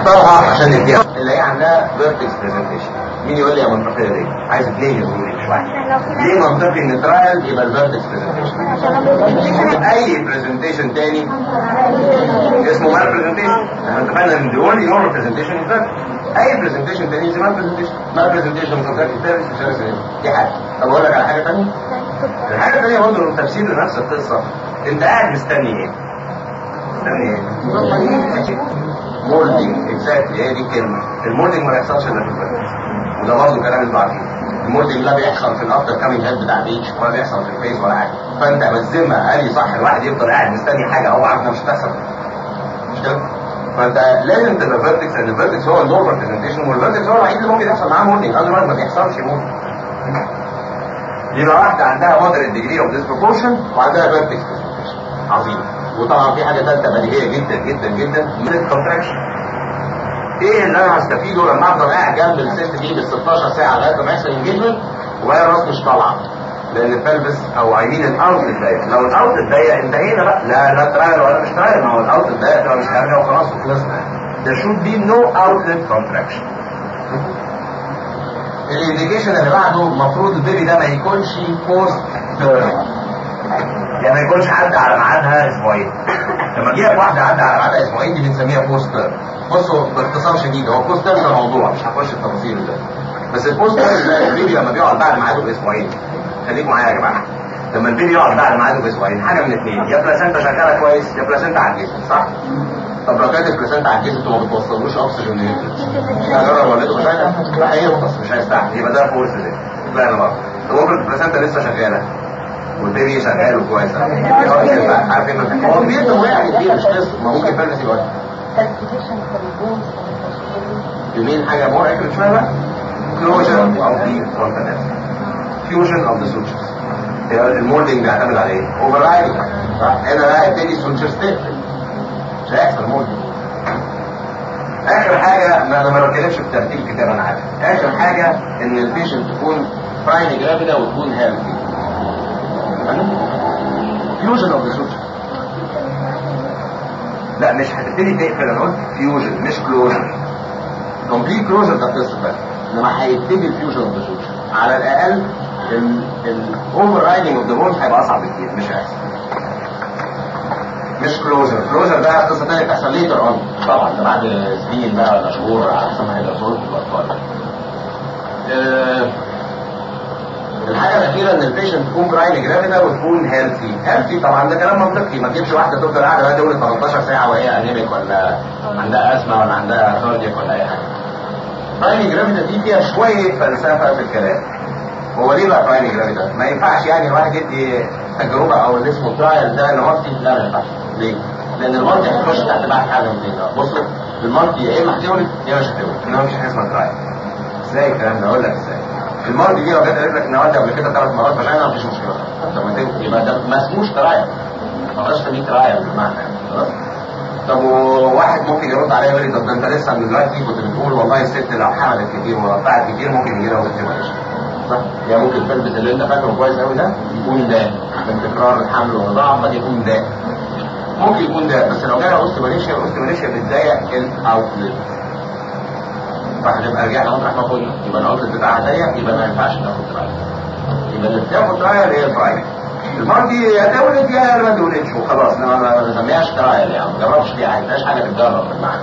نختارها عشان نديها اللي هي عندها فيرتكس برزنتيشن مين يقول لي يا منطقيه ليه؟ عايز اثنين يقولوا لي مش واحد ليه منطقي ان الترايل يبقى الفيرتكس برزنتيشن اي برزنتيشن تاني اسمه مال برزنتيشن احنا اتفقنا ان دي اونلي نورمال برزنتيشن از اي برزنتيشن تاني اسمه مال برزنتيشن مال برزنتيشن كونتراكت ثيرابي مش عارف ايه دي حاجه طب اقول لك على حاجه ثانيه الحاجه الثانيه برضه تفسير لنفس القصه انت قاعد مستني ايه؟ مستني ايه؟ مولدنج اكزاكتلي هي دي الكلمه المولدنج ما يحصلش الا في الفيرتكس وده برضه كلام البعضين المولدنج لا بيحصل في الافتر كامينج هيد بتاع البيتش ولا بيحصل في الفيس ولا حاجه فانت بتذمها قال لي صح الواحد يفضل قاعد مستني حاجه هو عارف انها مش هتحصل مش كده؟ فانت لازم تبقى فيرتكس لان الفيرتكس هو النورمال برزنتيشن والفيرتكس هو الوحيد اللي ممكن يحصل معاه مولدنج اذروايز ما بيحصلش مولدنج يبقى واحده عندها مودريت ديجري اوف ديسبروبورشن وعندها فيرتكس عظيم وطبعا في حاجه ثالثه بديهيه جدا جدا جدا من الكونتراكشن ايه اللي انا هستفيده لما افضل قاعد جنب الست دي بال 16 ساعه لغايه ما يحصل انجيجمنت وهي الراس مش طالعه لان البلبس او اي مين الاوت ضيق لو الاوت ضيق انتهينا بقى لا لا ترايل ولا مش ترايل ما هو الاوت ضيق تبقى مش خارجه وخلاص وخلصنا ده should be no outlet contraction الانديكيشن اللي بعده المفروض البيبي ده ما يكونش بوست يعني ما يكونش عدى على ميعادها اسبوعين لما تجيلك واحده عدى على ميعادها اسبوعين دي بنسميها بوست بصوا باختصار شديد هو بوست ده موضوع مش هخش في التفاصيل ده بس البوست ده البيبي لما بيقعد بعد ميعاده باسبوعين خليكم معايا يا جماعه لما البيبي يقعد بعد ميعاده باسبوعين حاجه من اثنين يا بلاسنتا شغاله كويس يا بلاسنتا عجزت صح؟ طب لو كانت البلاسنتا عجزت وما بتوصلوش اكسجين هجرب ولده مش لا هيغطس مش هيستحمل يبقى ده فورس ده لا انا بقى طب البلاسنتا لسه شغاله والبيبي شغال وكويس عارفين هو كبير وقع كتير مش قصه ما ممكن فعلا يبقى يمين حاجه مور اكل شويه بقى كلوجر اوف ذا كونتنت فيوجن اوف ذا سوتشرز المولدنج بيعتمد على ايه؟ اوفر رايدنج صح هنا بقى يبتدي سوتشرز تقفل مش هيحصل مولدنج اخر حاجه ما انا ما بتكلمش بترتيب كتاب انا عارف اخر حاجه ان البيشنت تكون برايم جرافيدا وتكون هيلثي فيوجن اوف ذا سوتشر لا مش هتبتدي تقفل انا قلت فيوجن مش كلوجر كومبليت كلوجر ده قصه بقى انما هيبتدي الفيوجن اوف ذا سوتشر على الاقل الاوفر رايدنج اوف ذا بون هيبقى اصعب بكتير مش هيحصل مش كلوجر كلوجر ده قصه ثانيه بتحصل ليتر اون طبعا ده بعد سنين بقى ولا شهور على حسب ما هيبقى صوت الاطفال الحاجة الأخيرة إن البيشنت تكون براين جرافيدا وتكون هيلثي، هيلثي طبعا ده كلام منطقي ما تجيبش واحدة تفضل قاعدة بقى تولد 18 ساعة وهي أنيميك ولا عندها أزمة ولا عندها كاردياك ولا أي حاجة. براين جرافيدا دي فيها شوية فلسفة في الكلام. هو ليه بقى براين جرافيدا؟ ما ينفعش يعني الواحد يدي تجربة أو اللي اسمه ترايل ده لمالتي لا ما ينفعش. ليه؟ لأن المالتي هتخش تحت بقى حاجة من كده، بصوا المالتي يا إما هتولد يا مش هتولد، إنما مش حاجة اسمها ترايل. إزاي الكلام ده؟ أقول لك إزاي. المرض دي لو جت قالت لك ان والدي قبل كده ثلاث مرات فعلا مفيش مشكله طب ما تبقى يبقى ده ما اسموش ترايل ما بقاش تسميه ترايل بالمعنى خلاص طب وواحد ممكن يرد عليا يقول لي طب ده انت لسه من دلوقتي كنت بتقول والله الست لو حملت كتير ورضعت كتير ممكن يجي لها اوستيماليشن صح يعني ممكن تلبس اللي انت فاكره كويس قوي ده يكون ده من تكرار الحمل والرضاعه قد يكون ده ممكن يكون ده بس لو جالها اوستيماليشن الاوستيماليشن بتضايق الاوتلت فهنبقى رجعنا مطرح ما قلنا يبقى الاوتلت بتاعها ضيق يبقى ما ينفعش تاخد ترايل يبقى اللي بتاخد ترايل هي ترايل المرض يا تولد يا ما تولدش وخلاص ما نسميهاش ترايل يعني ما جربش فيها حاجه مفيهاش حاجه تتجرب بالمعنى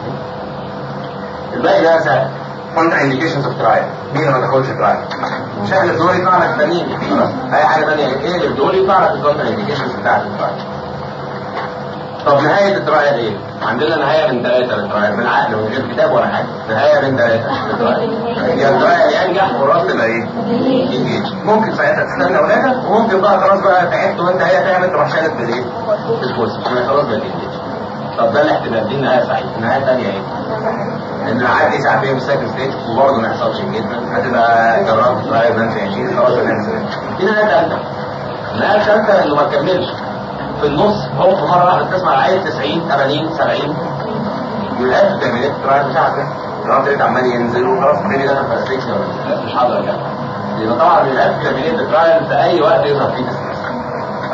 الباقي ده سهل كونتر انديكيشنز اوف ترايل مين ما تاخدش ترايل مش احنا دول يطلع لك تانيين خلاص اي حاجه ثانيه ايه اللي دول يطلع لك الكونتر انديكيشنز بتاعت الترايل طب نهاية الترايل ايه؟ عندنا نهاية من ثلاثة للترايل بالعقل من غير كتاب ولا حاجة نهاية من ثلاثة للترايل يا الترايل ينجح والراس تبقى ايه؟ ينجح ممكن ساعتها تستنى ولادك وممكن بقى خلاص بقى تعبت وانت هي تعبت تروح شالت بالايه؟ بالفوز خلاص بقى تنجح طب ده الاحتمال دي النهاية سعيدة النهاية الثانية ايه؟ ان عدي ساعتين في السكند ستيج وبرضه ما يحصلش انجيجمنت هتبقى جربت ترايل منفي 20 خلاص هننزل دي نهاية ثالثة النهاية الثالثة انه ما تكملش في النص هو في مرة واحدة تسمع عايز 90 80 70 يلقاش التمرينات الترايل بتاعتك لو انت عمال ينزل وخلاص البيبي ده في السكشن مش حاضر كده لان طبعا يلقاش التمرينات الترايل في اي وقت يظهر فيه ستريس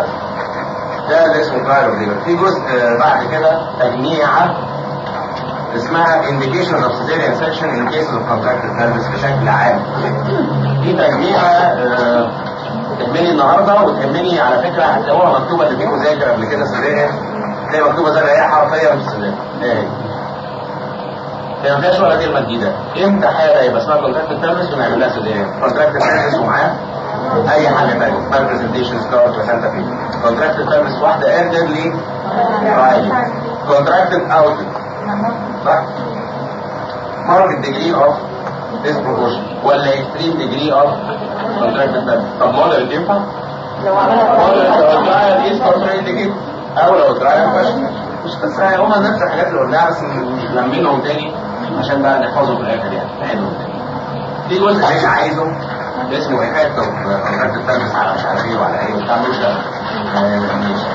ده اللي اسمه ترايل اوف في جزء بعد كده تجميع اسمها indication of cesarean section in cases of contracted pelvis بشكل عام دي تجميعة آه، تهمني النهارده وتهمني على فكره هتلاقوها مكتوبه اللي فيكم ذاكر قبل كده سريه تلاقي مكتوبه زي هي حرفيا مش سريه ايه هي ما فيهاش ولا كلمه جديده امتى حاجه يبقى اسمها كونتراكت سيرفيس ونعمل لها سريه كونتراكت سيرفيس ومعاه اي حاجه ثانيه مال برزنتيشن سكار بلاسنتا في كونتراكت سيرفيس واحده اردرلي رايلي كونتراكتد اوت صح ماركت ديجري اوف disproportion ولا extreme degree of contracted pelvis طب مودريت ينفع؟ لو عملها مودريت لو الترايل از كونتراكتد او لو الترايل فشل مش بس هما نفس الحاجات اللي قلناها بس مش لمينهم تاني عشان بقى نحفظهم في الاخر يعني نعيدهم تاني في جزء مش عايزه اسمه ايفكت اوف كونتراكتد pelvis على مش عارف ايه وعلى ايه وبتاع مش ده آه، ماشي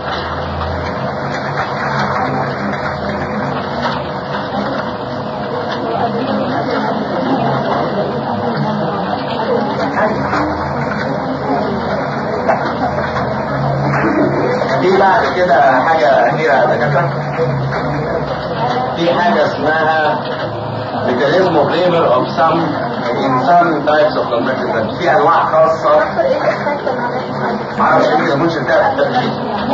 في بعد كده حاجة أخيرة يا دكاترة في حاجة اسمها mechanism of labor of some in some types of contracted pelvis في أنواع خاصة معرفش يمكن المنشأ بتاعها في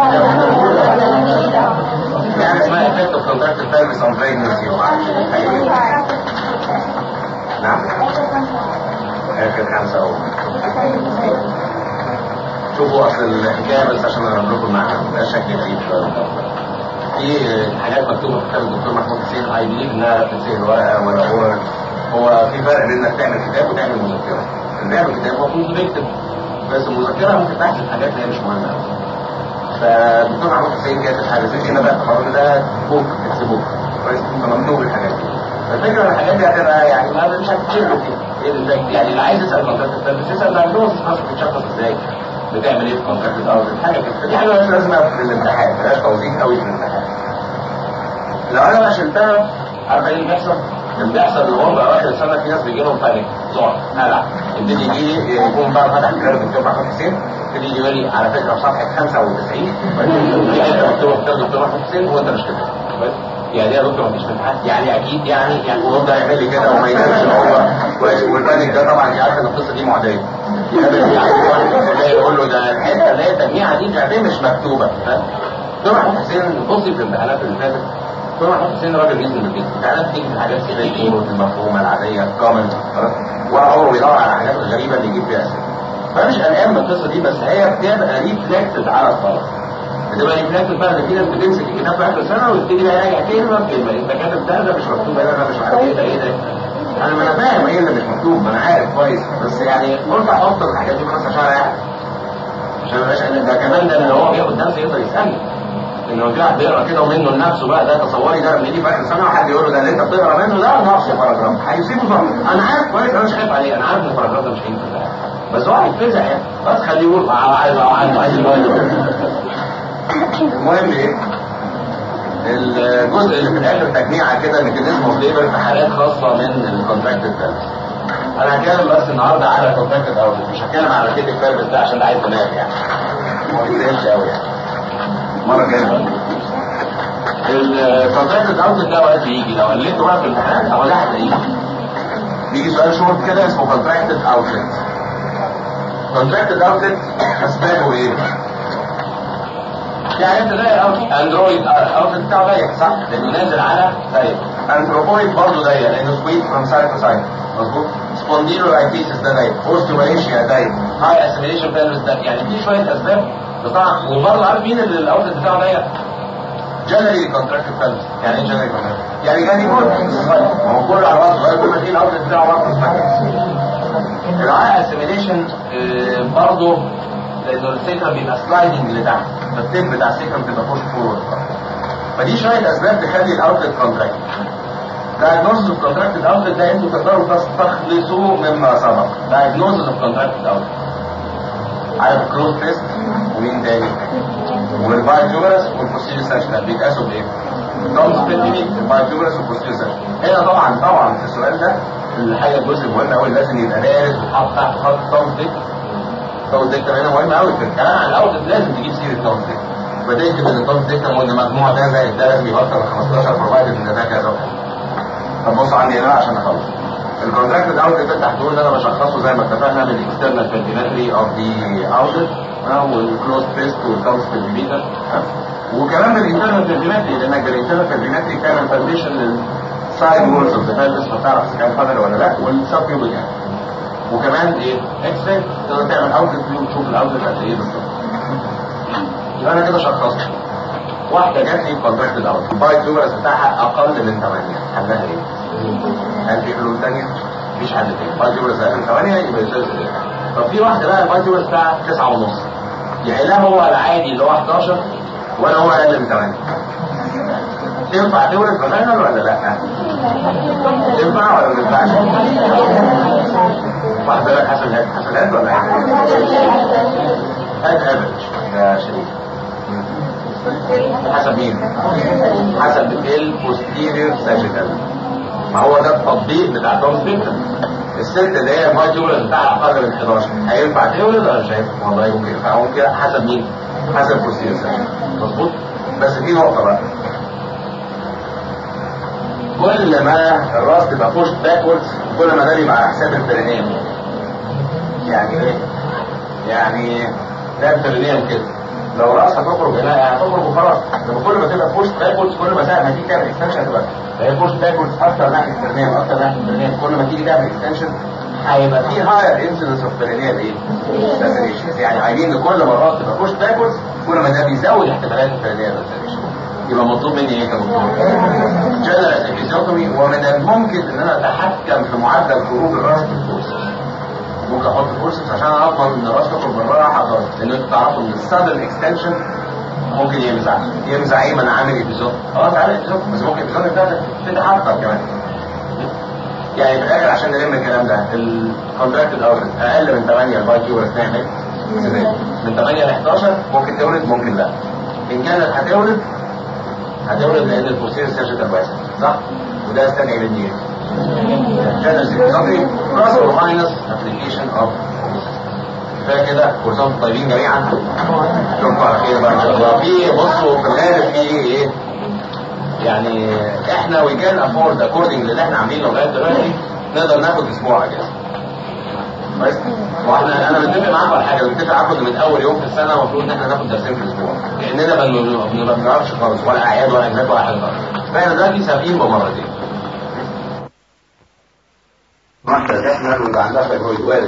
يعني اسمها effect of contracted pelvis on pregnancy نعم آخر خمسة أهو شوفوا اصل الحكايه بس عشان اقرب لكم معاها ده شكل غريب شويه في حاجات مكتوبه في كتاب الدكتور محمود حسين اي بليف انها بتنسي ورقه ولا هو هو في فرق بين انك تعمل كتاب وتعمل مذكره اللي بيعمل كتاب هو المفروض بيكتب بس المذكره ممكن تحذف حاجات اللي هي مش مهمه قوي فالدكتور محمود حسين كاتب حاجه زي كده بقى طبعا ده بوك اتس بوك كويس فممنوع الحاجات دي فالفكره ان الحاجات دي هتبقى يعني ما مش هتشيل فيها ايه اللي- يعني اللي عايز يسال كونتراكت سيرفيس يسال الدايجنوز خلاص بتشخص ازاي بتعمل ايه في كونتراكت او حاجه كده دي حاجه مش لازمه في الامتحان ملهاش توظيف قوي في الامتحان لو انا بقى شلتها عارف ايه اللي بيحصل؟ اللي بيحصل ان هو بقى اخر السنه في ناس بيجي لهم بانيك ذعر هلع يبتدي يجي لي يكون بقى فتح كتاب الدكتور محمود حسين يبتدي يجي لي على فكره في صفحه 95 في حته مكتوبه في كتاب الدكتور محمود حسين وانت مش كده بس يعني يا دكتور مفيش امتحان يعني اكيد يعني يعني ويفضل يعمل لي كده وما ينامش هو كويس والبانيك ده طبعا انت عارف ان القصه دي معديه يقول له ده الحته اللي هي التجميعه دي ده مش مكتوبه ها؟ دكتور محمود حسين بصي في الامتحانات اللي فاتت دكتور محمود حسين راجل ريزن بالبيت الامتحانات بتيجي في الحاجات كده الايموت المفهومه العاديه الكومن خلاص وهو بيدور على الحاجات الغريبه اللي يجيب فيها اسئله فمش قلقان من القصه دي بس هي بتبقى ريفلكتد على الطلبه بتبقى ريفلكتد بقى ان في ناس بتمسك الكتاب في اخر السنه وتبتدي بقى يراجع كلمه بكلمه انت كاتب ده ده مش مكتوب هنا ده مش عارف ايه ده ايه ده انا ما انا فاهم ايه اللي مش مكتوب ما انا عارف كويس بس يعني قلت احط الحاجات دي بس عشان اريح عشان ما يبقاش ده كمان ده اللي هو بياخد درس يقدر يسالني انه في واحد بيقرا كده ومنه لنفسه بقى ده تصوري ده لما يجي في اخر السنه وحد يقول له ده اللي انت بتقرا منه ده نقص باراجراف هيسيبه صح انا عارف كويس انا مش خايف عليه انا عارف ان الباراجراف ده مش هينفع بس هو هيتفزع يعني بس خليه يقول عايز عايز عايز المهم ايه الجزء اللي في الاخر تجميعه كده ميكانيزم اوف ليبر في حالات خاصه من الكونتراكتد بيربس انا هتكلم بس النهارده على الكونتراكتد اوت مش هتكلم على الكيتك بيربس ده عشان ده عايز دماغ يعني ما بيتقالش قوي يعني المره الجايه الكونتراكتد اوت ده وقت بيجي لو قلته بقى في الامتحان هو ده هتلاقيه بيجي سؤال شورت كده اسمه كونتراكتد اوتلت كونتراكتد اوتلت اسبابه ايه؟ يعني انت زي الاوت اندرويد اوتلت بتاعه ضيق صح؟ لانه نازل على ضيق انثروبويد برضه ضيق لانه سويت فروم سايد تو سايد مظبوط؟ سبونديلولايتيسيس ده ضيق اوستيوماليشيا ضيق هاي اسيميليشن فيلرز ده يعني في شويه اسباب بتاع وبرضه عارف مين اللي الاوتلت بتاعه ضيق؟ جنرالي كونتراكتد فيلرز يعني ايه جنرالي كونتراكتد؟ يعني جاني بول ما هو كل على بعض صغير كل ما تلاقي الاوتلت بتاعه برضه الرعاية اسيميليشن برضه لانه السيكرم بيبقى سلايدنج لتحت فالتيب بتاع السيكرم بتبقى بوش فورورد فدي شويه اسباب تخلي الاوتلت كونتراكت diagnosis of contracted outlet ده انتوا تقدروا تستخلصوه مما سبق diagnosis of contracted outlet عارف كلوز تيست ومين تاني والبايتوبرس والبوستيريو ساشنال بيتقاسوا بايه؟ تومز بيتيميت البايتوبرس والبوستيريو ساشنال هنا طبعا طبعا في السؤال ده الحاجه الجزء المهم قوي لازم يبقى بارز وحاط تحت خط تومز ديك تومز ديك هنا مهم قوي في الكلام عن الاوتلت لازم تجيب سيره تومز ديك بدأت من الضغط تفهم ان المجموع ده زي ده لازم يبقى اكتر من 15 بروفايدد ان ده كذا طب بص عندي هنا عشان اخلص الكونتراكتد اوتلت ده تحت ان انا بشخصه زي ما اتفقنا بالاكسترنال فنتيلاتري اوف ذا اوتلت والكلوز تيست والكاونس فنتيليتر وكمان بالانترنال فنتيلاتري لانك بالانترنال فنتيلاتري تعمل فانديشن للسايد وولز اوف ذا فالس فتعرف اذا كان فاضل ولا لا والسب كيوبل يعني وكمان ايه اكس راي تقدر تعمل اوتلت فيه وتشوف الاوتلت قد ايه بالظبط يبقى انا كده شخصت واحده جات لي كونتراكتد اوت البايت تيوبرس بتاعها اقل من 8 حلها ايه؟ هل في حلول ثانيه؟ مفيش حل تاني بايت تيوبرس اقل من 8 يبقى يصير طب في واحده بقى البايت تيوبرس بتاعها 9 ونص يعني لا هو العادي اللي هو 11 ولا هو اقل من 8 تنفع تورث فاينل ولا لا؟ تنفع ولا ما تنفعش؟ واحده بقى حسب هاد حسب هاد ولا هاد؟ هاد افريج يا شريف حسب مين؟ حسب البوستيريور ساجيتال ما هو ده التطبيق بتاع تومس بيكتون الست اللي هي ما تولد بتاع اقل من 11 هينفع تولد ولا مش هينفع؟ والله ممكن ينفع ممكن حسب مين؟ حسب البوستيريور ساجيتال مظبوط؟ بس في نقطه بقى كل ما الراس تبقى بوش باكوردز كل ما ده يبقى على حساب البرينيوم يعني ايه؟ يعني ده البرينيوم كده لو راسها تخرج هنا يعني هتخرج وخلاص لما كل ما تبقى بوش باكوردز كل ما ساعه ما تيجي تعمل اكستنشن هتبقى هي بوش باكوردز اكتر ناحيه البرينيوم اكتر ناحيه البرينيوم كل ما تيجي تعمل اكستنشن هيبقى في هاير انسيدنس اوف برينيوم ايه؟ لاسريشنز يعني عايزين ان كل ما الراس تبقى بوش باكوردز كل ما ده بيزود احتمالات البرينيوم لاسريشن يبقى مطلوب مني ايه كدكتور؟ جنرال ابيزوتومي ومن الممكن ان انا اتحكم في معدل خروج الراس بالفورسز ممكن احط فورسز عشان اضمن ان الراس تخرج بالراحه خالص لان انتوا تعرفوا ان السادن اكستنشن ممكن يمزع يمزع ايه ما انا عامل ابيزوت خلاص عامل ابيزوت بس ممكن الابيزوت ده تتحطم كمان يعني في الاخر عشان نلم الكلام ده الكونتراكتد اوتلت اقل من 8 الباي كيورس نعمل من 8 ل 11 ممكن تولد ممكن لا ان كانت هتولد هتولد لان البوستير سيرجيكال واسع صح وده يستدعي مني جنرال سيكتوري بلس اور ماينس ابلكيشن اوف كفايه كده كل سنه طيبين جميعا اشوفكم على خير بقى ان شاء الله في بصوا في الغالب في ايه يعني احنا وي كان افورد اكوردنج للي احنا عاملينه لغايه دلوقتي نقدر ناخد اسبوع اجازه كويس واحنا انا متفق معاكم على حاجه متفق معاكم من اول يوم في السنه المفروض ان احنا ناخد درسين في الاسبوع لاننا ما بنعرفش خالص ولا اعياد ولا اجازات ولا حاجه خالص فاحنا دلوقتي سابقين بمرتين واحده احنا ويبقى عندها فايبرويد وارد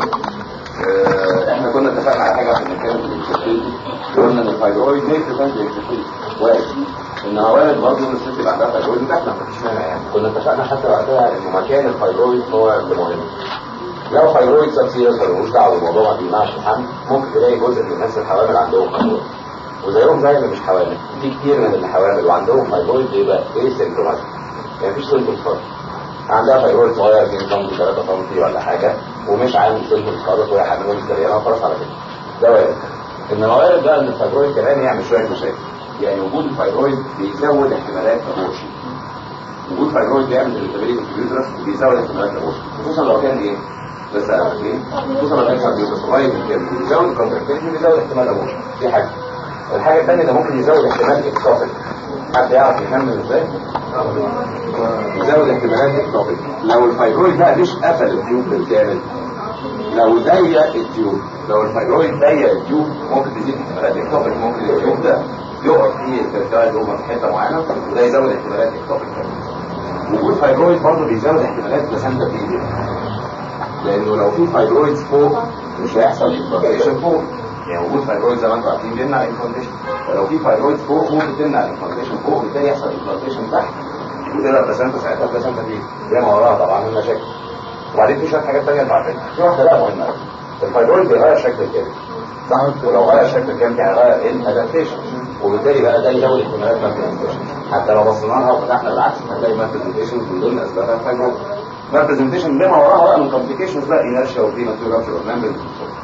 احنا كنا اتفقنا على حاجه عشان نتكلم في الاكسفيد قلنا ان الفايبرويد ليه تفند الاكسفيد وارد انها وارد برضه ان الست يبقى عندها فايبرويد بتاعتنا مفيش مانع يعني كنا اتفقنا حتى وقتها انه مكان الفايبرويد هو اللي مهم لو فايبرويد سب سيريس ولا ملوش دعوه بالموضوع ما بيمنعش الحمل ممكن تلاقي جزء من الناس الحوامل عندهم فايبرويد وزيهم زي اللي مش حوامل في كتير من اللي حوامل وعندهم فايبرويد بيبقى ايه سيمتوماتيك يعني مفيش سيمتومز خالص عندها فايبرويد صغير 2 سم 3 سم ولا حاجه ومش عامل سيمتومز خالص وهي حامل ومستريانه وخلاص على كده ده وارد انما وارد بقى ان الفايبرويد كمان يعمل شويه مشاكل يعني وجود الفايبرويد بيزود احتمالات الابورشن وجود فايبرويد بيعمل الكابيليتي في اليوترس وبيزود احتمالات الابورشن خصوصا لو كان ايه لسه عارفين خصوصا لو كان بيبقى صغير من كده بيزود الكونتراكتيليتي بيزود احتمال الابورشن دي حاجه الحاجه الثانيه ده ممكن يزود احتمال اكتوبيك حد يعرف يكمل ازاي؟ يزود احتمالات اكتوبيك لو الفايبرويد بقى مش قفل التيوب بالكامل لو ضيق التيوب لو الفايبرويد ضيق التيوب ممكن تزيد احتمالات اكتوبيك ممكن التيوب ده يقف فيه الفيرتايل اوفر في حته معينه وده يزود احتمالات اكتوبيك وجود فايبرويد برضه بيزود احتمالات بلاسنتا بيبيا لانه لو في فايبرويد فوق مش هيحصل انفلاميشن فوق يعني وجود فايبرويد زي ما انتم عارفين بيمنع الانفلاميشن فلو في فايبرويد فوق ممكن تمنع الانفلاميشن فوق بالتالي يحصل انفلاميشن تحت وتبقى بلاسنتا ساعتها بلاسنتا دي زي ما وراها طبعا المشاكل وبعدين في شويه حاجات ثانيه انتوا عارفينها في واحده بقى مهمه قوي الفايبرويد بيغير شكل الكلى صح ولو غير شكل الكلى هيغير الادابتيشن وبالتالي بقى ده يزود احتمالات مالبرزنتيشن حتى لو بصينا لها وفتحنا بالعكس هنلاقي مالبرزنتيشن من ضمن اسبابها الفايبرويد مالبرزنتيشن بما وراها بقى من كومبليكيشنز بقى انرشيا وبريماتور رابشر وممبرز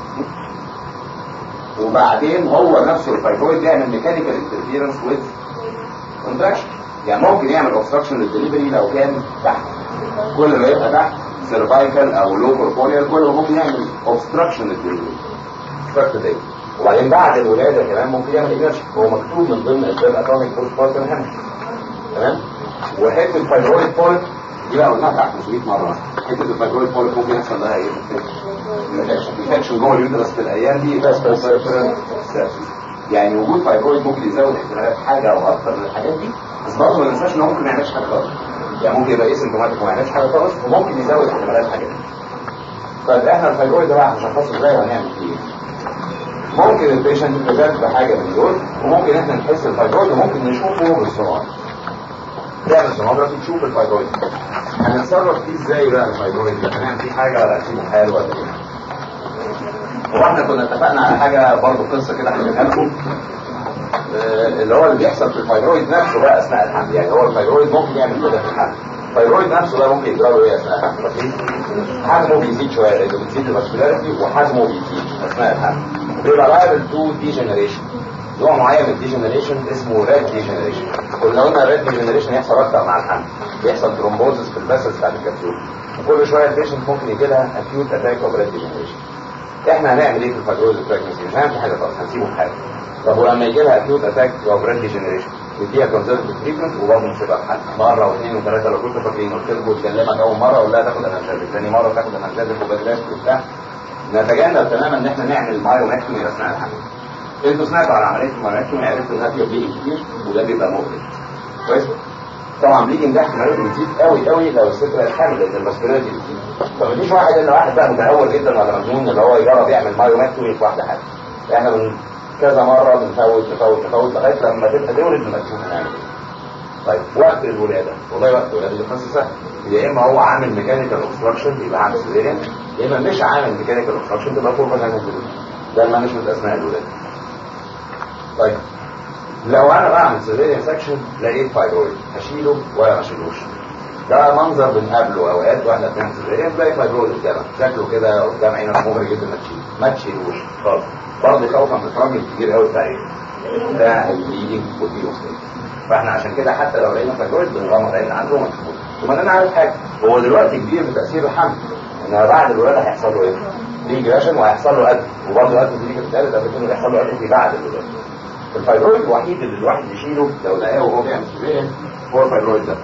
وبعدين هو نفسه الفايبرويد يعمل ميكانيكال انترفيرنس ويز كونتراكشن يعني ممكن يعمل اوبستراكشن للدليفري لو كان تحت كل ما يبقى تحت سيرفايكال او لو كوربونيال كل ما ممكن يعمل اوبستراكشن للدليفري فاكت ده وبعدين بعد الولاده كمان ممكن يعمل انرجي هو مكتوب من ضمن اسباب اتونيك بوست بارتن هامش تمام وحته الفايبرويد بوليب دي بقى قلناها بتاع 500 مره حته الفايبرويد بوليب ممكن يحصل لها ايه؟ انفكشن جوه اليوترس في الايام دي بس يعني وجود فايبرويد ممكن يزود احتمالات حاجه او اكتر من الحاجات دي بس برضه ما ننساش ان هو ممكن ما يعملش حاجه خالص يعني ممكن يبقى اسيمتوماتيك وما يعملش حاجه خالص وممكن يزود احتمالات الحاجات دي طيب احنا الفايبرويد ده بقى هنشخصه ازاي وهنعمل فيه ايه؟ ممكن البيشنت يبتدي بحاجه من دول وممكن احنا نحس الفايبرويد وممكن نشوفه بالسونار تعمل سونوجرافي تشوف الفايبرويد هنتصرف فيه ازاي بقى الفايبرويد ده هنعمل فيه حاجه ولا هنسيبه حال ولا ايه هو احنا كنا اتفقنا على حاجه برضه قصه كده هحكيها لكم اللي هو اللي بيحصل في الفايبرويد نفسه بقى اثناء الحمل يعني هو الفايبرويد ممكن يعمل كده في الحمل الفايبرويد نفسه ده ممكن يجرى له ايه اثناء الحمل حجمه بيزيد شويه لانه بتزيد الفاسكولاريتي وحجمه بيزيد اثناء الحمل بيبقى لايبل تو ديجنريشن نوع معين من الديجنريشن اسمه ريد ديجنريشن كنا قلنا الريد ديجنريشن يحصل اكتر مع الحمل بيحصل ترومبوزس في الفاسس بتاعت الكبسول وكل شويه البيشنت ممكن يجي لها اكيوت اتاك اوف ريد ديجنريشن احنا هنعمل ايه في الفايبرويد بريجنسي مش هنعمل حاجه خالص هنسيبه في حاله طب ولما يجي لها اكيوت اتاك اوف ريد ديجنريشن نديها كونزرفتيف تريتمنت وبرضه مش هتبقى في حالها مره واثنين وثلاثه لو كنتوا فاكرين قلت لكم تكلمك اول مره ولا تاخد انالجازيك ثاني مره تاخد انالجازيك وبدلاش وبتاع نتجنب تماما ان احنا نعمل مايوماكتومي اثناء الحمل انتوا سمعتوا عن عمليه المايوماكتومي عرفتوا انها فيها بليدنج كتير وده بيبقى مؤلم كويس طبعا بليدنج ده احتمالاته بتزيد قوي قوي لو الست بقت حامل لان المسؤوليه بتزيد فمفيش واحد الا واحد بقى متهور جدا ولا مجنون اللي هو يجرب يعمل مايوماكتومي في واحده حامل احنا من كذا مره بنفوت نفوت نفوت لغايه لما تبقى تولد لما تشوف هنعمل ايه طيب وقت الولاده والله وقت الولاده دي قصه سهله يا اما هو عامل ميكانيكال اوبستراكشن يبقى عامل سيزيريان يا اما مش عامل ميكانيكال اوبستراكشن تبقى فوق مثلا ده المانجمنت اثناء الولاده طيب لو انا بعمل سيزيريان سكشن لقيت فايبرويد هشيله ولا ما اشيلوش ده منظر بنقابله اوقات واحنا بنعمل سيزيريان تلاقي فايبرويد قدامك شكله كده قدام عينك مغري جدا ما تشيله ما تشيلوش خالص برضه خوفا من الراجل الكبير قوي بتاع ايه؟ بتاع البليدنج والبيوستيك فاحنا عشان كده حتى لو لقينا فايبرويد بنغمض عين عنده وما نشوفوش ثم انا عارف حاجه هو دلوقتي كبير بتاثير الحمل ان بعد الولاده هيحصل له ايه؟ ريجريشن وهيحصل له قلب وبرضه قلب دي كانت ثالث قبل كده هيحصل له قلب بعد الولاده الفايبرويد الوحيد اللي الواحد يشيله لو لقاه وهو بيعمل سيزيريان هو الفايبرويد ده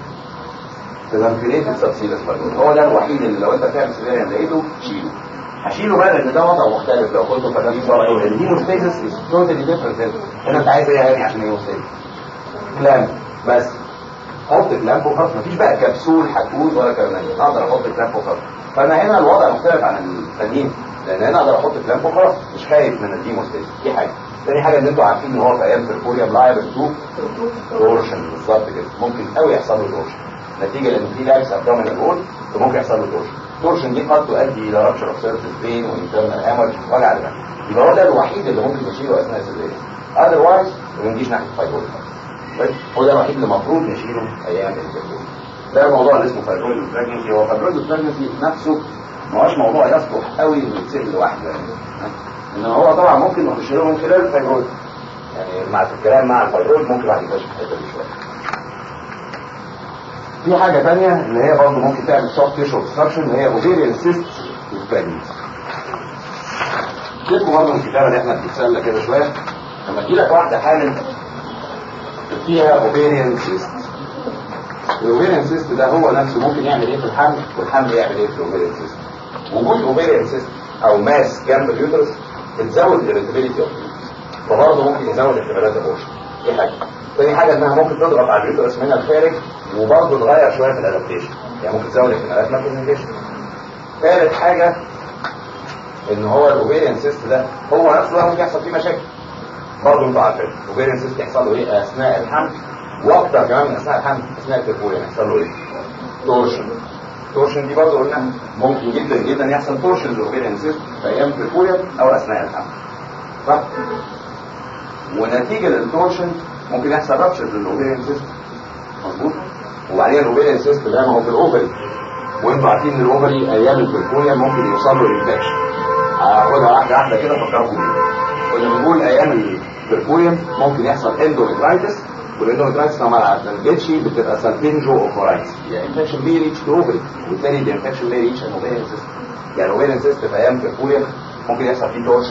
تزنفليت السبسيلس فايبرويد هو ده الوحيد اللي لو انت بتعمل سيزيريان لقيته شيله هشيله بقى لان ده وضع مختلف لو كنت فاكرين برضه الهيموستاسيس از توتالي ديفرنت هنا انت عايز ايه يعني عشان هيموستاسيس كلام بس حط كلام وخلاص مفيش بقى كبسول هتفوز ولا كرنيه اقدر احط كلام وخلاص فانا هنا الوضع مختلف عن التانيين لان هنا اقدر احط كلام وخلاص مش خايف من الهيموستاسيس دي حاجه تاني حاجه ان انتوا عارفين ان هو في ايام سيركوريا لايبل تو تورشن بالظبط كده ممكن قوي يحصل له تورشن نتيجه لان في لاكس ابدومينال وول فممكن يحصل له تورشن التورشن دي قد تؤدي الى رابشر اوف سيرفيس بين وانترنال هامج وجع دماغ يبقى هو ده الوحيد اللي ممكن نشيله اثناء السيزيريان اذروايز ما نجيش ناحيه فايبرويد هو ده الوحيد اللي المفروض نشيله ايام السيزيريان ده الموضوع اللي اسمه فايبرويد بريجنسي هو فايبرويد بريجنسي نفسه ما هوش موضوع يصلح قوي انه يتسال لوحده يعني انما هو طبعا ممكن نخش له من خلال الفايبرويد يعني مع الكلام مع الفايبرويد ممكن الواحد يكتشف الحته دي شويه في حاجة تانية اللي هي برضه ممكن تعمل سوفت تيشو اوبستراكشن اللي هي اوفيريان سيست والبريجنسي. شوفوا برضه الكتابة اللي احنا بنتسلى كده شوية لما تجي لك واحدة حامل فيها اوفيريان سيست. الاوفيريان سيست ده هو نفسه ممكن يعمل ايه في الحمل والحمل يعمل ايه في الاوفيريان سيست. وجود اوفيريان سيست او ماس جنب اليوترس بتزود الاريتابيلتي اوف فبرضه ممكن يزود احتمالات الابورشن. دي حاجة. تاني حاجة انها ممكن تضغط على اليوترس من الخارج وبرضه تغير شوية في الادابتيشن يعني ممكن تزود احتمالات ماكنيزيشن ثالث حاجة ان هو الاوفيريان سيست ده هو نفسه ده ممكن يحصل فيه مشاكل برضه انتوا عارفين الاوفيريان سيست يحصل له ايه اثناء الحمل واكتر كمان من اثناء الحمل اثناء التربوية يحصل له ايه تورشن تورشن دي برضه قلنا ممكن جدا جدا يحصل تورشن للاوفيريان سيست في ايام التربوية او اثناء الحمل صح ونتيجة للتورشن ممكن يحصل رابشر للاوفيريان سيست مظبوط وبعدين الاوفيريان سيست ده ما هو في الاوفري وانتوا عارفين ان الاوفري ايام البركوريا ممكن يوصل له انفكشن هاخدها واحده واحده كده فكركم بيها كنا بنقول ايام البركوريا ممكن يحصل اندوميترايتس والاندوميترايتس لما ما اتنجتش بتبقى سالفينجو اوفرايتس يعني انفكشن بي ريتش تو اوفري وبالتالي الانفكشن بي ريتش الاوفيريان سيست يعني الاوفيريان سيست في ايام البركوريا ممكن يحصل فيه تورشن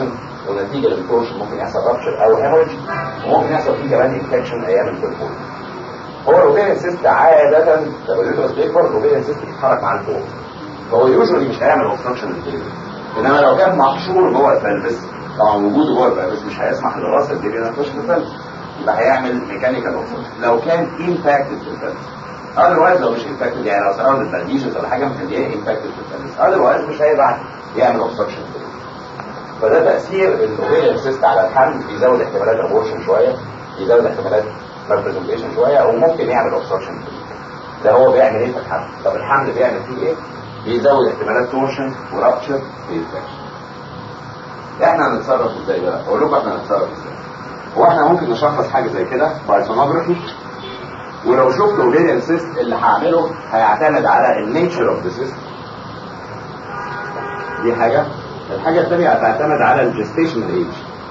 ونتيجه للبورشن ممكن يحصل رابشر او هيموريج وممكن يحصل فيه كمان انفكشن ايام البرفور هو الاوبيريان سيست عاده لو اليوترس بيكبر الاوبيريان سيست بيتحرك مع الفوق فهو يوجوالي مش هيعمل اوبستراكشن للدليفري انما لو كان محشور جوه البلبس طبعا وجوده جوه البلبس مش هيسمح لراس الدليفري تخش في البلبس يبقى هيعمل ميكانيكال اوبستراكشن لو كان امباكتد في البلبس اذروايز لو مش امباكتد يعني لو سراوند البلديشنز ولا حاجه مخليها امباكتد في البلبس اذروايز مش هيبقى يعمل اوبستراكشن فده تاثير الاوبيريان سيست على الحمل بيزود احتمالات ابورشن شويه بيزود احتمالات مالبرزنتيشن شويه او ممكن يعمل اوبستراكشن ده هو بيعمل ايه في الحمل طب الحمل بيعمل فيه ايه بيزود احتمالات تورشن ورابتشر وانفكشن احنا هنتصرف ازاي بقى اقول لكم احنا هنتصرف ازاي هو احنا ممكن نشخص حاجه زي كده باي سونوجرافي ولو شفت اوفيريان سيست اللي هعمله هيعتمد على النيتشر اوف ذا سيست دي حاجه الحاجه الثانيه هتعتمد على الجستيشنال ايج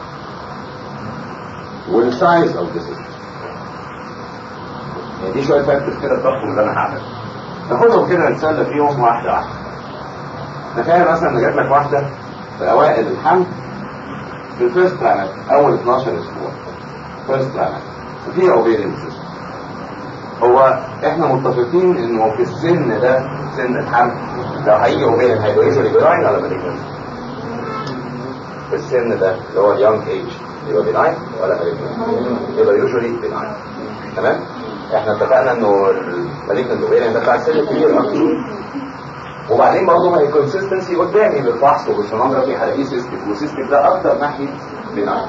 والسايز اوف ذا سيست يعني دي شويه فاكتورز كده تضخم اللي انا هعمله ناخدهم كده نتسلى فيهم واحده واحده تخيل مثلا ان جات لك واحده في اوائل الحمل في الفيرست ترايمستر اول 12 اسبوع فيرست ترايمستر وفي اوفيريان سيستم هو احنا متفقين انه في السن ده سن الحمل لو هيجي اوفيريان هيبقى يوجوالي بناين ولا مالجنت في السن ده اللي هو اليونج ايج يبقى بناين ولا مالجنت يبقى يوجوالي بناين تمام احنا اتفقنا انه المالجنت اوفيريان ده بتاع السن الكبير اكتر وبعدين برضه ما هي كونسيستنسي قدامي بالفحص وبالسونوجرافي هلاقيه سيستك والسيستك ده اكتر ناحيه بناين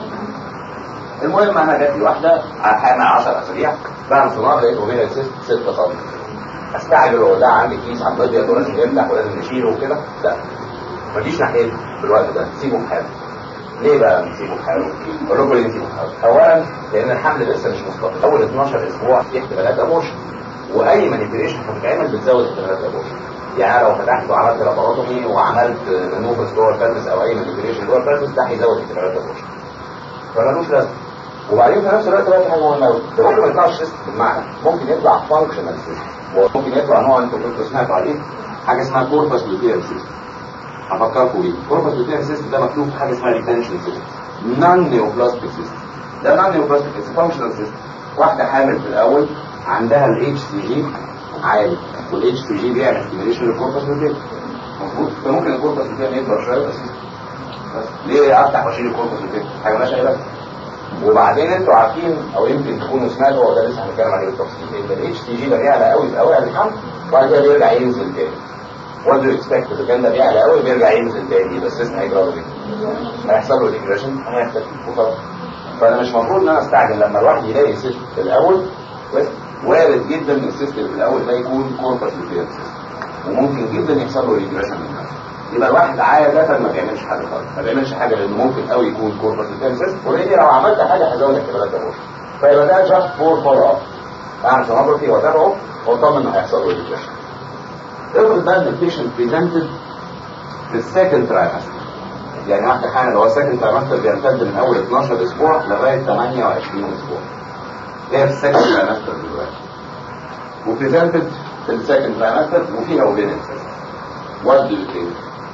المهم انا جات لي واحده حامل 10 اسابيع بعمل سونار لقيت اوفيريان سيست 6 سم استعجل واقول لها عندي كيس عم بدي ولازم يفتح ولازم نشيله وكده لا ما تجيش ناحيته في الوقت ده سيبه في حاله ليه بقى نسيبه في حاله؟ اقول لكم ليه نسيبه في حاله؟ اولا لان الحمل لسه مش مستقر اول 12 اسبوع في احتمالات ابورشن واي مانيبيوليشن هتتعمل بتزود احتمالات ابورشن يعني لو فتحت وعملت لاباروتومي وعملت منوفرز جوه البلبس او اي مانيبيوليشن جوه البلبس ده هيزود احتمالات ابورشن فمالوش لازمه وبعدين في نفس الوقت بقى في حاجه مهمه قوي ده ممكن ما يطلعش سيست بالمعنى ممكن يطلع فانكشنال سيست وممكن يطلع نوع انتوا كنتوا سمعتوا عليه حاجه اسمها كوربس لوتيرم سيست هفكركم بيه كوربس لوتيرم سيست ده مكتوب في حاجه اسمها ريتنشن سيست نون نيوبلاستيك سيست ده نون نيوبلاستيك سيست فانكشنال سيست واحده حامل في الاول عندها الاتش سي جي عالي والاتش سي جي بيعمل ستيميليشن للكوربس لوتيرم مظبوط فممكن الكوربس لوتيرم يكبر شويه بس بس ليه افتح واشيل الكوربس لوتيرم حاجه ماشيه بس وبعدين انتوا عارفين او يمكن تكونوا سمعتوا هو ده لسه هنتكلم عليه بالتفصيل ان الاتش تي جي ده بيعلى قوي في اوائل الحمل وبعد كده بيرجع ينزل تاني وات دو اكسبكت اذا كان ده بيعلى قوي بيرجع ينزل تاني بس السيستم هيجرى له هيحصل له ريجريشن هيحصل وخلاص فانا مش المفروض ان انا استعجل لما الواحد يلاقي سيستم في الاول بس وارد جدا ان السيستم في الاول ده يكون كوربس لوتيرم وممكن جدا يحصل له ريجريشن من نفسه يبقى الواحد عادة ما بيعملش حاجة خالص ما بيعملش حاجة لأنه ممكن قوي يكون كوربس لوتيرم اوريدي لو عملت حاجة هزود احتمالات الأبورشن فيبقى ده جاست فور فولو اب اعمل سونوجرافي واتابعه واطمن انه هيحصل له ريجريشن افرض بقى ان البيشنت بريزنتد في السكند ترايمستر يعني واحدة حامل هو السكند ترايمستر بيمتد من أول 12 أسبوع لغاية 28 أسبوع هي في السكند ترايمستر دلوقتي وبريزنتد في السكند ترايمستر وفيها اوبيننس وات دو يو ثينك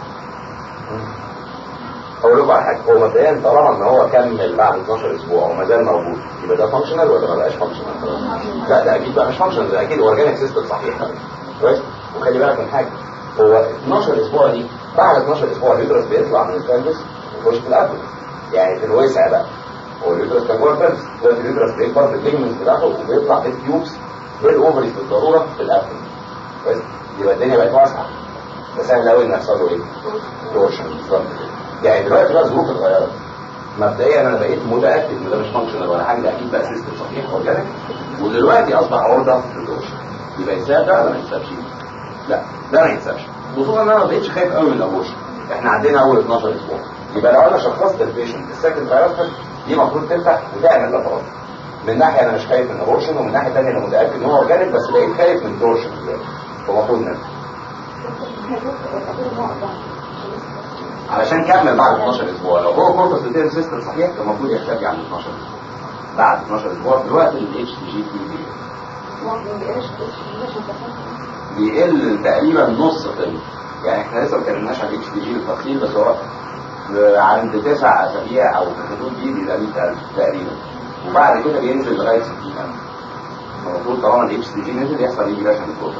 اقول لكم على حاجه هو مبدئيا طالما ان هو كمل بعد 12 اسبوع وما زال موجود يبقى ده فانكشنال ولا ما بقاش فانكشنال خلاص لا ده اكيد بقى مش فانكشنال ده اكيد اورجانيك سيستم صحيح كويس وخلي بالك من حاجه هو 12 اسبوع دي بعد 12 اسبوع اليوترس بيطلع من الكالبس ويخش في الابل يعني في الوسع بقى هو اليوترس كان جوه الكالبس دلوقتي اليوترس بيكبر بالليجمنت بتاعته وبيطلع بالتيوبس بالاوفري في الضروره في الابل كويس يبقى الدنيا بقت واسعه ده سهل قوي ان يحصل له ايه؟ تورشن بالظبط كده يعني دلوقتي بقى الظروف اتغيرت مبدئيا انا بقيت متاكد ان ده مش فانكشنال ولا حاجه ده اكيد بقى سيستم صحيح اورجانيك ودلوقتي اصبح عرضه للتورشن يبقى يتساب ده ولا ما يتسابش؟ لا ده ما يتسابش خصوصا ان انا ما بقتش خايف قوي من الابورشن احنا عندنا اول 12 اسبوع يبقى لو انا شخصت البيشنت السكند ترايمستر دي المفروض تفتح وتعمل لابورات من ناحيه انا مش خايف من الابورشن ومن ناحيه ثانيه انا متاكد ان هو اورجانيك بس بقيت خايف من التورشن دلوقتي فالمفروض نفتح علشان كمل بعد 12 اسبوع لو هو كوربس لوتيرم سيستم صحيح كان المفروض يختفي عن 12 اسبوع بعد 12 اسبوع دلوقتي الاتش تي جي فيه بيقل تقريبا نص طن يعني احنا لسه ما اتكلمناش عن الاتش تي جي بالتفصيل بس هو عند تسع اسابيع او في الحدود دي بيبقى 100000 تقريبا وبعد كده بينزل لغايه 60000 المفروض طالما الاتش سي جي نزل يحصل ريجريشن للكورتر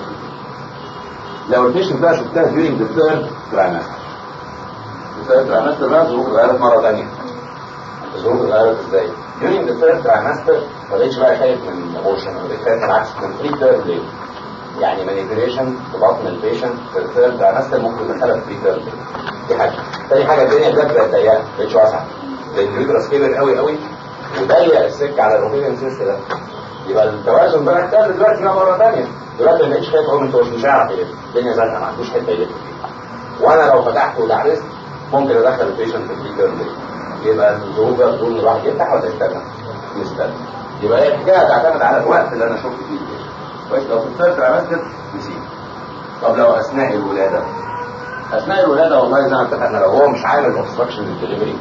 لو البيشنت بقى شفتها during the third trimester الثيرد trimester بقى ظروف اتغيرت مره ثانيه الظروف اتغيرت ازاي؟ during the third trimester ما بقتش بقى خايف من ابورشن ما بقتش خايف بالعكس من free term labor يعني manipulation في بطن البيشنت في الثيرد trimester ممكن يدخلها في free term labor دي حاجه تاني حاجه الدنيا بجد بقت ضيقه ما بقتش واسعه لان اليوترس كبر قوي قوي وضيق السكه على الاوبيريان سيست ده يبقى التوازن بقى اختل دلوقتي بقى مره ثانيه دلوقتي ما بقتش خايف اقول انت مش هيعرف يلف الدنيا زنقه ما عندوش حته يلف فيها وانا لو فتحت ودعست ممكن ادخل البيشنت في الفري تيرم يبقى الظروف بقى بتقول ان الواحد يفتح ولا يستنى؟ يستنى يبقى هي الحكايه تعتمد على الوقت اللي انا شفت فيه البيشنت كويس لو في الثيرد ترايمستر نسيب طب لو اثناء الولاده اثناء الولاده والله زي ما اتفقنا لو هو مش عامل اوبستراكشن للدليفري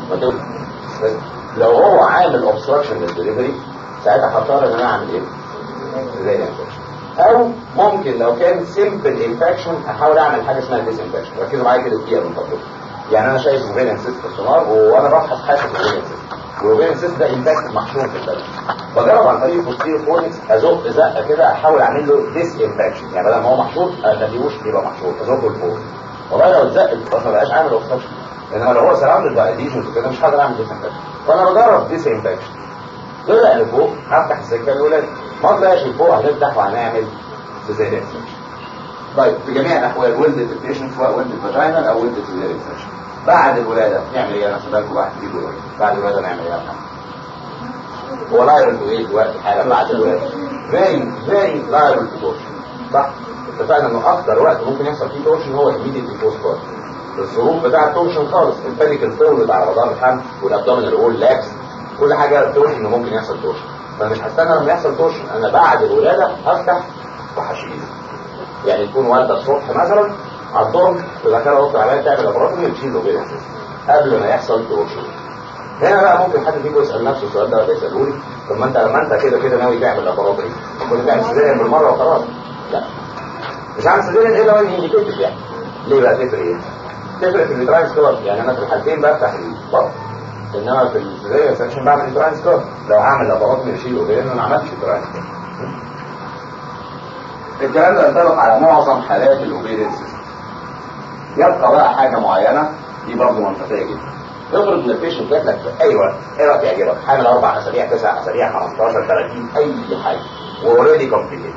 لو هو عامل اوبستراكشن للدليفري ساعتها هضطر ان انا اعمل ايه؟ زي الانفكشن او ممكن لو كان سيمبل انفكشن احاول اعمل حاجه اسمها ديس انفكشن ركزوا معايا كده دقيقه من فضلكم يعني انا شايف اوفيريان سيست في السونار وانا بفحص حاسس اوفيريان سيست والاوفيريان سيست ده انفكت محشور في البلد بجرب عن طريق بوستيريو فورنكس ازق زقه كده احاول اعمل له ديس انفكشن يعني بدل ما هو محشور ما اخليهوش يبقى محشور ازقه لفوق والله لو اتزقت ما بقاش عامل اوبستراكشن انما لو هو سراوندد باي اديشن وكده مش هقدر اعمل ديس انفكشن فانا بجرب ديس انفكشن طلع لفوق هفتح السكه الولاد ما طلعش لفوق هنفتح وهنعمل سيزيريان طيب في جميع الاحوال ولدت البيشنت سواء ولدت فاجينال او ولدت سيزيريان سيكشن بعد الولاده نعمل ايه انا سبالكم واحد في دلوقتي بعد الولاده نعمل ايه يا محمد هو لايبل تو ايه دلوقتي حالا بعد الولاده فيري فيري لايبل تو تورشن صح اتفقنا انه اكتر وقت ممكن يحصل فيه تورشن هو immediately post birth الظروف بتاع التورشن خالص البانيكال تولد على مدار الحمل والابدومينال وول لاكس كل حاجه بتقول انه ممكن يحصل تورشن فانا مش هستنى لما يحصل تورشن انا بعد الولاده هفتح وهشيل يعني تكون والده الصبح مثلا على الظهر تذكرها اوضه عليها تعمل لابوراتوري وتشيل له بينها قبل ما يحصل تورشن هنا بقى ممكن حد فيكم يسال نفسه السؤال ده ولا يساله لي طب ما انت لما انت كده كده ناوي تعمل لابوراتوري كنت تعمل سيزيريان بالمره وخلاص لا مش عامل سيزيريان الا وين انديكيتد يعني ليه بقى تفرق ايه؟ تفرق في الريتراين سكور يعني انا في الحالتين بفتح البطن انما في السيزيريان سكشن بعمل ريتراين سكور لو هعمل لابوراتوري اشيل اوفيرين انا ما عملتش ريتراين سكور الكلام ده ينطبق على معظم حالات الاوفيرين سيستم يبقى بقى حاجه معينه دي برضه منطقيه جدا افرض ان البيشنت جات لك في اي وقت ايه رايك يعجبك حامل اربع اسابيع تسع اسابيع 15 30 اي حاجه واوريدي كومبليكيت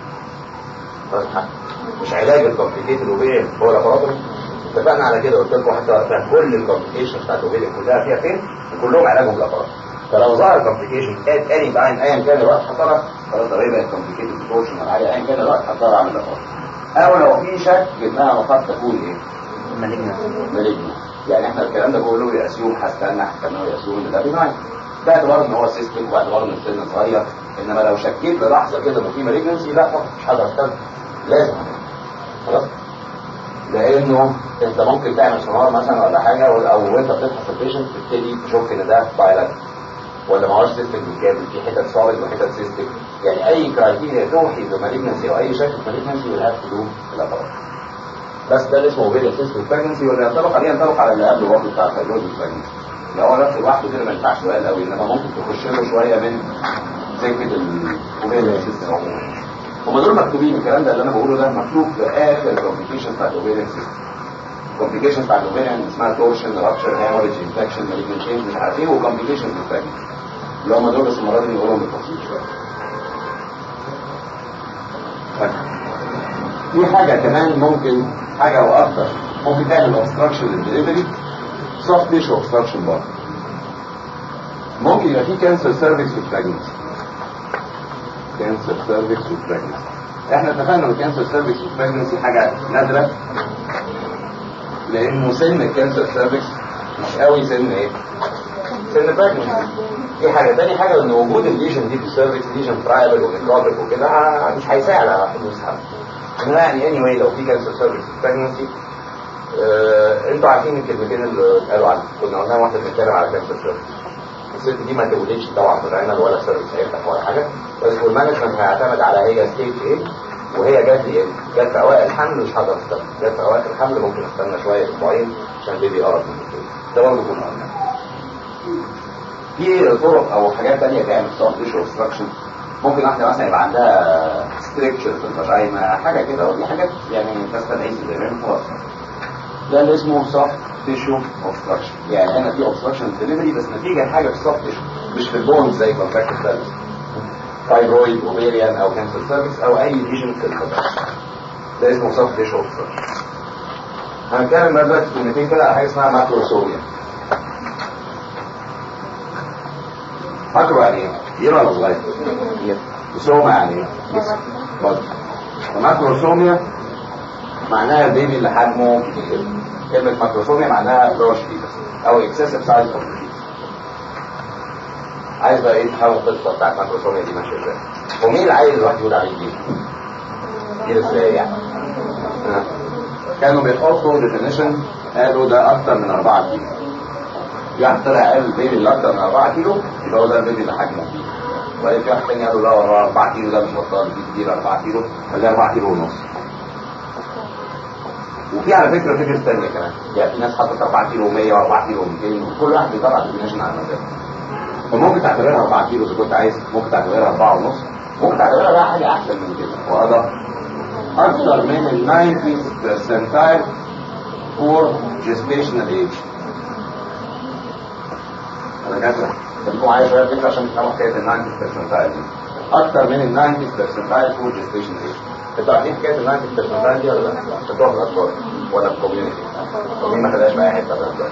مش علاج الكومبليكيت الاوفيرين هو لابوراتوري اتفقنا على كده قلت لكم حتى وقتها كل الكومبليكيشن بتاعت الاوفيرين كلها فيها فين وكلهم علاجهم لابوراتوري فلو ظهر كومبليكيشن ات اني تايم ايا كان الوقت حصلها خلاص ده يبقى كومبليكيتد تورشن ولا حاجه ايا كان الوقت هضطر اعمل لابوراتوري او لو في شك انها قد تكون ايه؟ مالجنا يعني احنا الكلام ده بقوله ياسيوم هستنى هستنى ياسيوم ان ده بناين باعتبار ان هو سيستم واعتبار ان السن صغير انما لو شكيت للحظه كده انه في مالجنسي لا طبعا مش هقدر استنى لازم خلاص لانه انت ممكن تعمل سونار مثلا ولا حاجه او وانت بتفحص البيشنت تبتدي تشوف ان ده بايلات ولا ما هوش سيستم بالكامل في حتت سوليد وحتت سيستم يعني اي كرايتيريا توحي بمالجنسي او اي شكل مالجنسي ولا هاف تو الابارات بس ده اللي اسمه اوفيريان سيستم بريجنسي ولا ينطبق عليه ينطبق على اللي قبله برضه بتاع الفيرويد بريجنسي لو هو نفسه لوحده كده ما ينفعش سؤال قوي انما ممكن تخش له شويه من سكه الاوفيريان سيستم عموما هم دول مكتوبين الكلام ده اللي انا بقوله ده مكتوب في اخر الكومبليكيشن بتاع الاوفيريان سيستم كومبليكيشن بتاع الاوفيريان اسمها تورشن رابشر هيموريج انفكشن مالجنت تشينج مش عارف ايه وكومبليكيشن في البريجنسي اللي هم دول بس المره دي نقولهم بالتفصيل شويه في حاجه كمان ممكن حاجه واكتر ممكن تعمل اوبستراكشن للدليفري سوفت تيشو اوبستراكشن برضه ممكن يبقى في كانسر سيرفكس في البريجنسي كانسر سيرفكس في البريجنسي احنا اتفقنا ان الكانسر سيرفكس في البريجنسي حاجه نادره لانه سن الكانسر سيرفكس مش قوي سن ايه سن البريجنسي دي حاجه تاني حاجه ان وجود الليجن دي في السيرفكس ليجن ترايبل ونكروتيك وكده مش هيساعد على حدوث حمل انما يعني اني واي لو في كانسر سيرفكس بريجنسي آه انتوا عارفين الكلمتين اللي قالوا عنها كنا قلنا واحده بنتكلم على كانسر سيرفكس الست دي ما تولدش طبعا فاجينال ولا سيرفكس هيفتح ولا حاجه بس والمانجمنت هيعتمد على هي ستيج ايه وهي جت ايه؟ جت في اوائل الحمل مش هقدر استنى جت في اوائل الحمل ممكن استنى شويه اسبوعين عشان البيبي يقرب من البيبي ده برضه كنا قلنا في طرق او حاجات تانية تعمل سوفت تيشو اوبستراكشن ممكن واحده مثلا يبقى عندها ستريكشر في الفاجينا حاجه كده ودي حاجات يعني تستدعي سيزيريان خلاص ده اللي اسمه سوفت تيشو اوبستراكشن يعني هنا في اوبستراكشن ديليفري بس نتيجه حاجه في السوفت تيشو مش في البونز زي كونتراكت سيرفيس فايبرويد اوفيريان او كانسر سيرفيس او اي ليجن في الفاجينا ده اسمه سوفت تيشو اوبستراكشن هنتكلم بقى دلوقتي كلمتين كده على حاجه اسمها ماكروسوميا ماكرو يعني ايه؟ كبير ولا صغير؟ سوما يعني ايه؟ برضه فماكروسوميا معناها البيبي اللي حجمه كبير كلمة ماكروسوميا معناها لارج فيتس او اكسسيف سايز اوف فيتس عايز بقى ايه تحاول القصه بتاعت ماكروسوميا دي ماشيه ازاي؟ ومين العيل اللي الواحد يقول عليه كبير؟ كبير ازاي يعني؟ آه. كانوا بيحطوا ديفينيشن قالوا ده اكتر من 4 كيلو واحد طلع قال البيبي اللي اكتر من 4 كيلو يبقى هو ده البيبي اللي حجمه كبير وبعدين في واحد تاني قالوا لا والله 4 كيلو ده مش بطال دي كبير 4 كيلو خليها 4 كيلو ونص وفي على فكره فكره ثانيه كمان يعني في ناس حطت 4 كيلو 100 و4 كيلو 200 وكل واحد بيطلع ديفينيشن على مزاجه فممكن تعتبرها 4 كيلو اذا كنت عايز ممكن تعتبرها 4 ونص ممكن تعتبرها بقى حاجه احسن من كده وهذا اكثر من ال 90 percentile for gestational age انا كاتب بدكم عايز شويه فكره عشان تفهموا حكايه ال 90 percentile دي اكثر من ال 90 percentile for gestational age انتوا عارفين حكايه ال 90 percentile دي ولا لا؟ خدتوها في الاطفال ولا في الكوميونتي؟ ومين ما خدهاش بقى حته بقى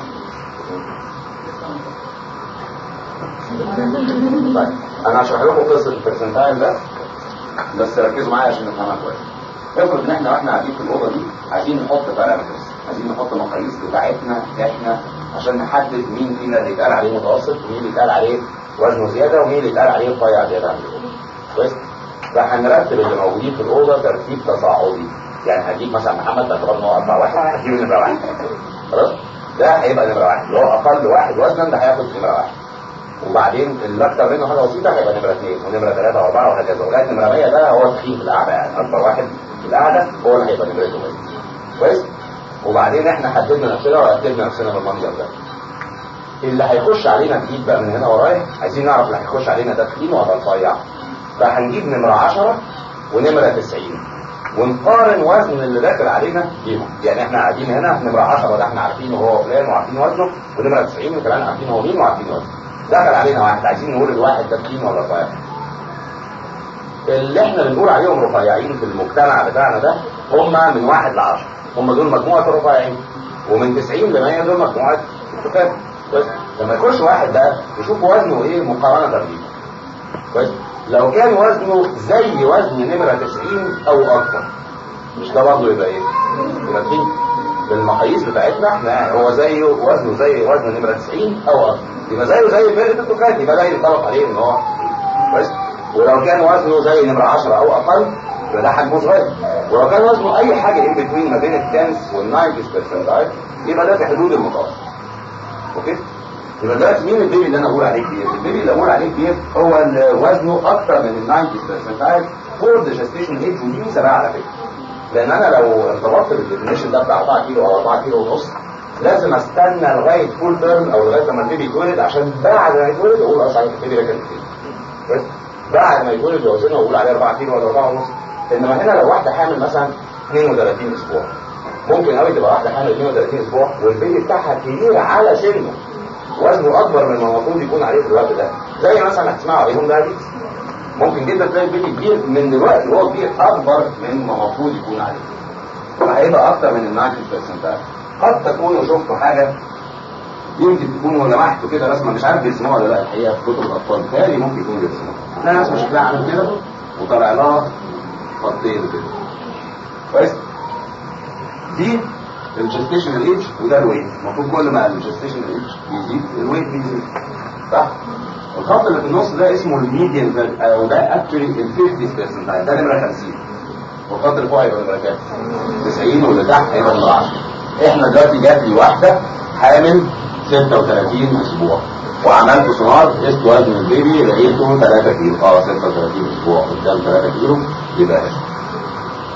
طيب انا هشرح لكم قصه البرسنتايل ده بس ركزوا معايا عشان نفهمها كويس افرض ان احنا واحنا قاعدين في الاوضه دي عايزين نحط بارامترز عايزين نحط مقاييس بتاعتنا احنا عشان نحدد مين فينا اللي يتقال عليه متوسط ومين اللي يتقال عليه وزنه زياده ومين اللي يتقال عليه رفيع زياده عن اللزوم كويس فهنرتب اللي موجودين في الاوضه ترتيب تصاعدي يعني هجيب مثلا محمد باعتبار ان هو اربع واحد هجيب نمره واحد خلاص ده هيبقى نمره واحد اللي هو اقل واحد وزنا ده هياخد نمره واحد وبعدين اللي اكتر منه حاجه بسيطه هيبقى نمره اثنين ونمره ثلاثه واربعه وهكذا لغايه نمره 100 ده هو التخين في القعده يعني اكبر واحد في القعده هو اللي هيبقى نمرته 100 كويس وبعدين احنا حددنا نفسنا ورتبنا نفسنا بالمنظر ده اللي هيخش علينا جديد بقى من هنا ورايح عايزين نعرف اللي هيخش علينا ده تخين ولا رفيع فهنجيب نمره 10 ونمره 90 ونقارن وزن اللي داخل علينا بيهم يعني احنا قاعدين هنا نمره 10 ده احنا عارفينه هو فلان وعارفين وزنه ونمره 90 وكمان عارفين هو مين وعارفين وزنه دخل علينا واحد عايزين نقول الواحد ده تخين ولا رفيع اللي احنا بنقول عليهم رفيعين في المجتمع بتاعنا ده هم من واحد لعشرة هم دول مجموعة الرفيعين ومن 90 ل 100 دول مجموعة التخان كويس لما يخش واحد بقى يشوف وزنه ايه مقارنة بيه كويس لو كان وزنه زي وزن نمرة 90 او اكتر مش ده برضه يبقى ايه؟ يبقى تخين بالمقاييس بتاعتنا احنا هو زيه وزنه زي وزن نمرة 90 او اكتر يبقى زيه زي فرقة الدخان يبقى ده ينطبق عليه ان هو كويس ولو كان وزنه زي نمرة 10 او اقل يبقى ده حجمه صغير ولو كان وزنه اي حاجة ان بتوين ما بين التنس والناينتيز برسنتايل يبقى ده في حدود المتوسط اوكي يبقى دلوقتي مين البيبي اللي انا اقول عليه كبير البيبي اللي اقول عليه كبير هو اللي وزنه اكتر من الناينتيز برسنتايل فور ذا جستيشن ايج ودي ميزه بقى على فكره لان انا لو ارتبطت بالديفينيشن ده بتاع 4 كيلو او 4 كيلو ونص لازم استنى لغايه فول تيرم او لغايه لما البيبي يتولد عشان بعد ما يتولد اقول اه صحيح البيبي ده كان كتير بس بعد ما يتولد يوزنه واقول عليه 4 كيلو ولا 4 ونص انما هنا لو واحده حامل مثلا 32 اسبوع ممكن قوي تبقى واحده حامل 32 اسبوع والبيبي بتاعها كبير على سنه وزنه اكبر من المفروض يكون عليه في الوقت ده زي مثلا هتسمعوا عليهم دايابيتس ممكن جدا تلاقي البيبي كبير من دلوقتي وهو كبير اكبر من ما المفروض يكون عليه فهيبقى اكتر من ال 90% قد تكونوا شفتوا حاجه يمكن تكونوا لمحتوا كده رسمه مش عارف بيرسموها ولا لا الحقيقه في كتب الاطفال بتهيألي ممكن يكونوا بيرسموها لا رسمه شكلها عامل كده وطالع لها خطين كده كويس دي الجستيشنال ايج وده الويت المفروض كل ما الجستيشنال ايج يزيد الويت بيزيد صح الخط اللي في النص ده اسمه الميديان او ده اكشولي ال 50 ده نمره 50 والخط اللي فوق هيبقى نمره كام 90 واللي تحت هيبقى نمره 10 احنا دلوقتي جات لي واحده حامل 36 اسبوع وعملت سونار قست وزن البيبي لقيته 3 كيلو اه 36 اسبوع قدام 3 كيلو يبقى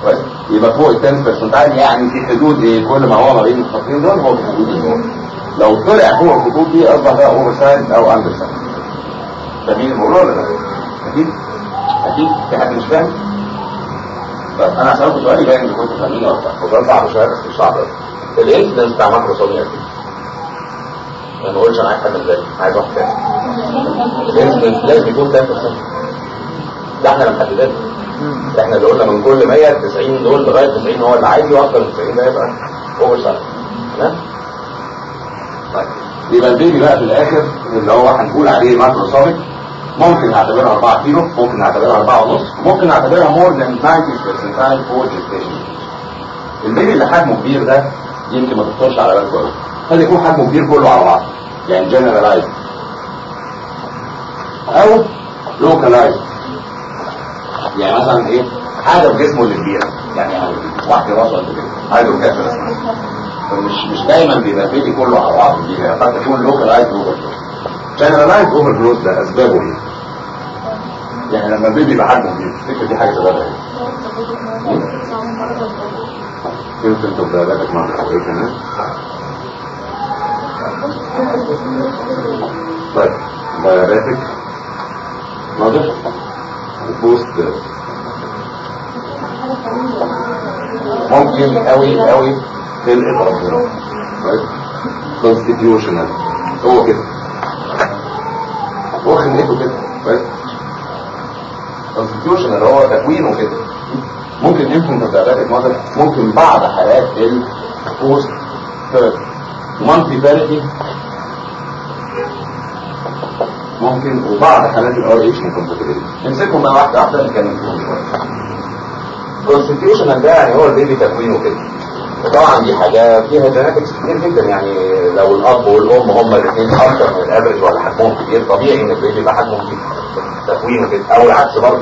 كويس يبقى فوق ال 10 برسنتايل يعني في حدود ايه كل ما هو ما بين الخطين دول هو في حدود النور لو طلع فوق الخطوط دي اصبح ده اوفر سايد او اندر سايد فاهمين الموضوع ولا لا؟ اكيد اكيد في حد مش فاهم؟ طب انا هسألكم سؤال يبين ان كنتوا فاهمين ولا لا هو سؤال صعب شويه بس مش صعب قوي الانسيدنس بتاع ماكروسوميا كده ما نقولش انا عايز حد ازاي عايز واحد تاني الانسيدنس لازم يكون 10% ده احنا اللي محددين احنا اللي قلنا من كل 100 90 دول لغايه 90 هو اللي عادي واكتر من 90 ده يبقى اوفر سايد تمام طيب يبقى البيبي بقى في الاخر اللي هو هنقول عليه ماكروسوميك ممكن نعتبرها 4 كيلو ممكن نعتبرها 4 ونص ممكن نعتبرها مور ذان 90% فور جيستيشن البيبي اللي حجمه كبير ده يمكن ما تخطرش على بالك قوي قد يكون حجمه كبير كله على بعض يعني جنرالايز او لوكالايز يعني مثلا ايه حاجه في جسمه اللي كبيره يعني واحد راسه قد كده هايدروكافلس مش مش دايما بيبقى البيبي كله على بعضه كبير قد تكون لوكالايز اوفر جنرالايز اوفر جروث ده اسبابه ايه؟ يعني لما البيبي يبقى حجمه كبير تفتكر دي حاجه سببها ايه؟ كنت انت بلادك مع ايه كمان؟ طيب دايابيتك ناضح وبوست ممكن قوي قوي خلقة ربنا كويس constitutional هو كده هو خلقته كده كويس constitutional هو تكوينه كده ممكن يمكن تتابعات مصر ممكن بعض حالات البوست مالتي باريتي ممكن وبعض حالات الار اتش انكومباتيبيلتي نمسكهم بقى واحده واحده نتكلم فيهم شويه كونستيتيوشنال ده يعني هو البيبي تكوينه كده وطبعا دي حاجه فيها جيناتكس كتير جدا يعني لو الاب والام هما الاثنين اكتر من الافرج ولا حجمهم كبير طبيعي ان البيبي يبقى حجمه كبير تكوينه كده او العكس برضه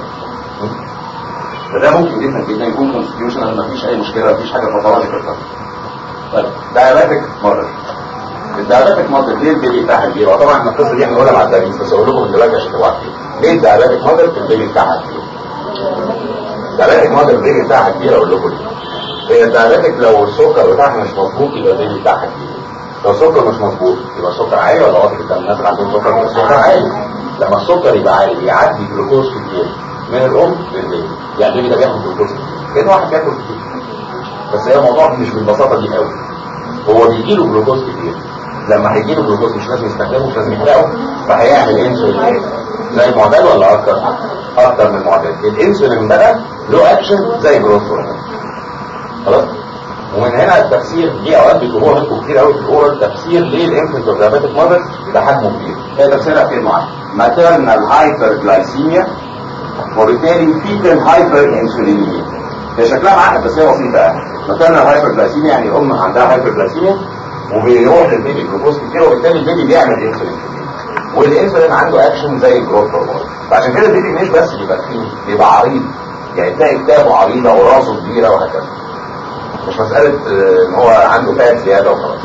فده ممكن جدا جدا يكون كونستيتيوشنال مفيش اي مشكله مفيش حاجه باثولوجيكال طيب دايابيتك موديل الدايابيتك موديل ليه البيبي بتاعها كبير وطبعا القصه دي هنقولها مع الدايبيتس بس اقول لكم دلوقتي عشان تبقوا عارفين ليه الدايابيتك موديل البيبي بتاعها كبير الدايابيتك موديل البيبي بتاعها كبير اقول لكم ليه هي الدايابيتك لو السكر بتاعها مش مظبوط يبقى البيبي بتاعها كبير لو السكر مش مظبوط يبقى السكر عالي ولا واطي جدا الناس اللي عندهم سكر يبقى السكر عالي لما السكر يبقى عالي بيعدي جلوكوز كتير من الام للبيبي يعني البيبي ده بياخد جلوكوز كتير كان واحد بياكل كتير بس هي الموضوع مش بالبساطه دي قوي هو بيجي له جلوكوز كتير لما هيجي له جلوكوز مش لازم يستخدمه مش لازم يحرقه فهيعمل انسولين زي المعدل ولا اكتر اكتر من المعدل الانسولين بقى له اكشن زي جروث هرمون خلاص ومن هنا التفسير دي اوقات بيطلبوها منكم كتير قوي في الاورال تفسير ليه الانفنت اوف دايابيتك ماذر ده حجمه كبير هي تفسيرها كلمه واحده ماتيرنال هايبر جلايسيميا وبالتالي فيتال هايبر انسولينيميا هي شكلها معقد بس هي بسيطه يعني ماتيرنال هايبر جلايسيميا يعني الام عندها هايبر جلايسيميا وبيروح للبيبي جلوكوز كتير وبالتالي البيبي بيعمل انسولين كتير والانسولين عنده اكشن زي الجروث هرمون فعشان كده البيبي مش بس بيبقى تخين بيبقى عريض يعني تلاقي كتابه عريضه وراسه كبيره وهكذا مش مساله ان هو عنده فات زياده وخلاص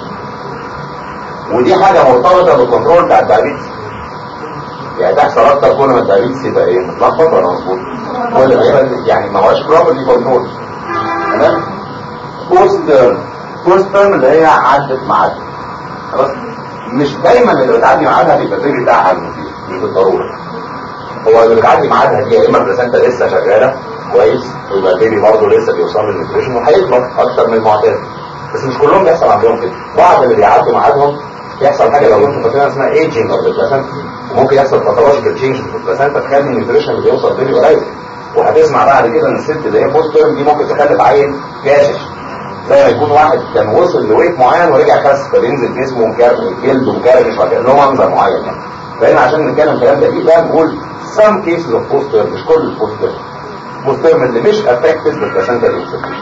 ودي حاجه مرتبطه بالكنترول بتاع الدايابيتس يعني تحصل اكتر كل ما الدايابيتس يبقى ايه متلخبط ولا مظبوط كل ما يبقى يعني ما هوش بروبرلي كنترول تمام بوست بوست تيرم اللي هي عدت ميعادها خلاص مش دايما اللي بتعدي ميعادها بيبقى البيبي بتاعها المفيد مش بالضروره هو اللي بتعدي ميعادها دي يا اما البلاسنتا لسه شغاله كويس ويبقى البيبي برضه لسه بيوصل للنيوتريشن وهيكبر اكتر من المعتاد بس مش كلهم بيحصل عندهم كده بعض اللي بيعدوا ميعادهم يحصل حاجه لو انتم فاكرينها اسمها ايجينج اوف البلاسنتا وممكن يحصل باثولوجيكال تشينج في البلاسنتا تخلي النيوتريشن اللي بيوصل للبيبي قليل وهتسمع بعد كده ان الست اللي هي بوست دي ممكن تخلف عيل جاشش زي ما يكون واحد كان وصل لويت معين ورجع خس فبينزل جسمه مكرمش جلده مكرمش وكان له منظر معين يعني فهنا عشان نتكلم الكلام ده بقى نقول some cases of post term مش كل البوست term post term اللي مش affected بالبلاسنتا insufficient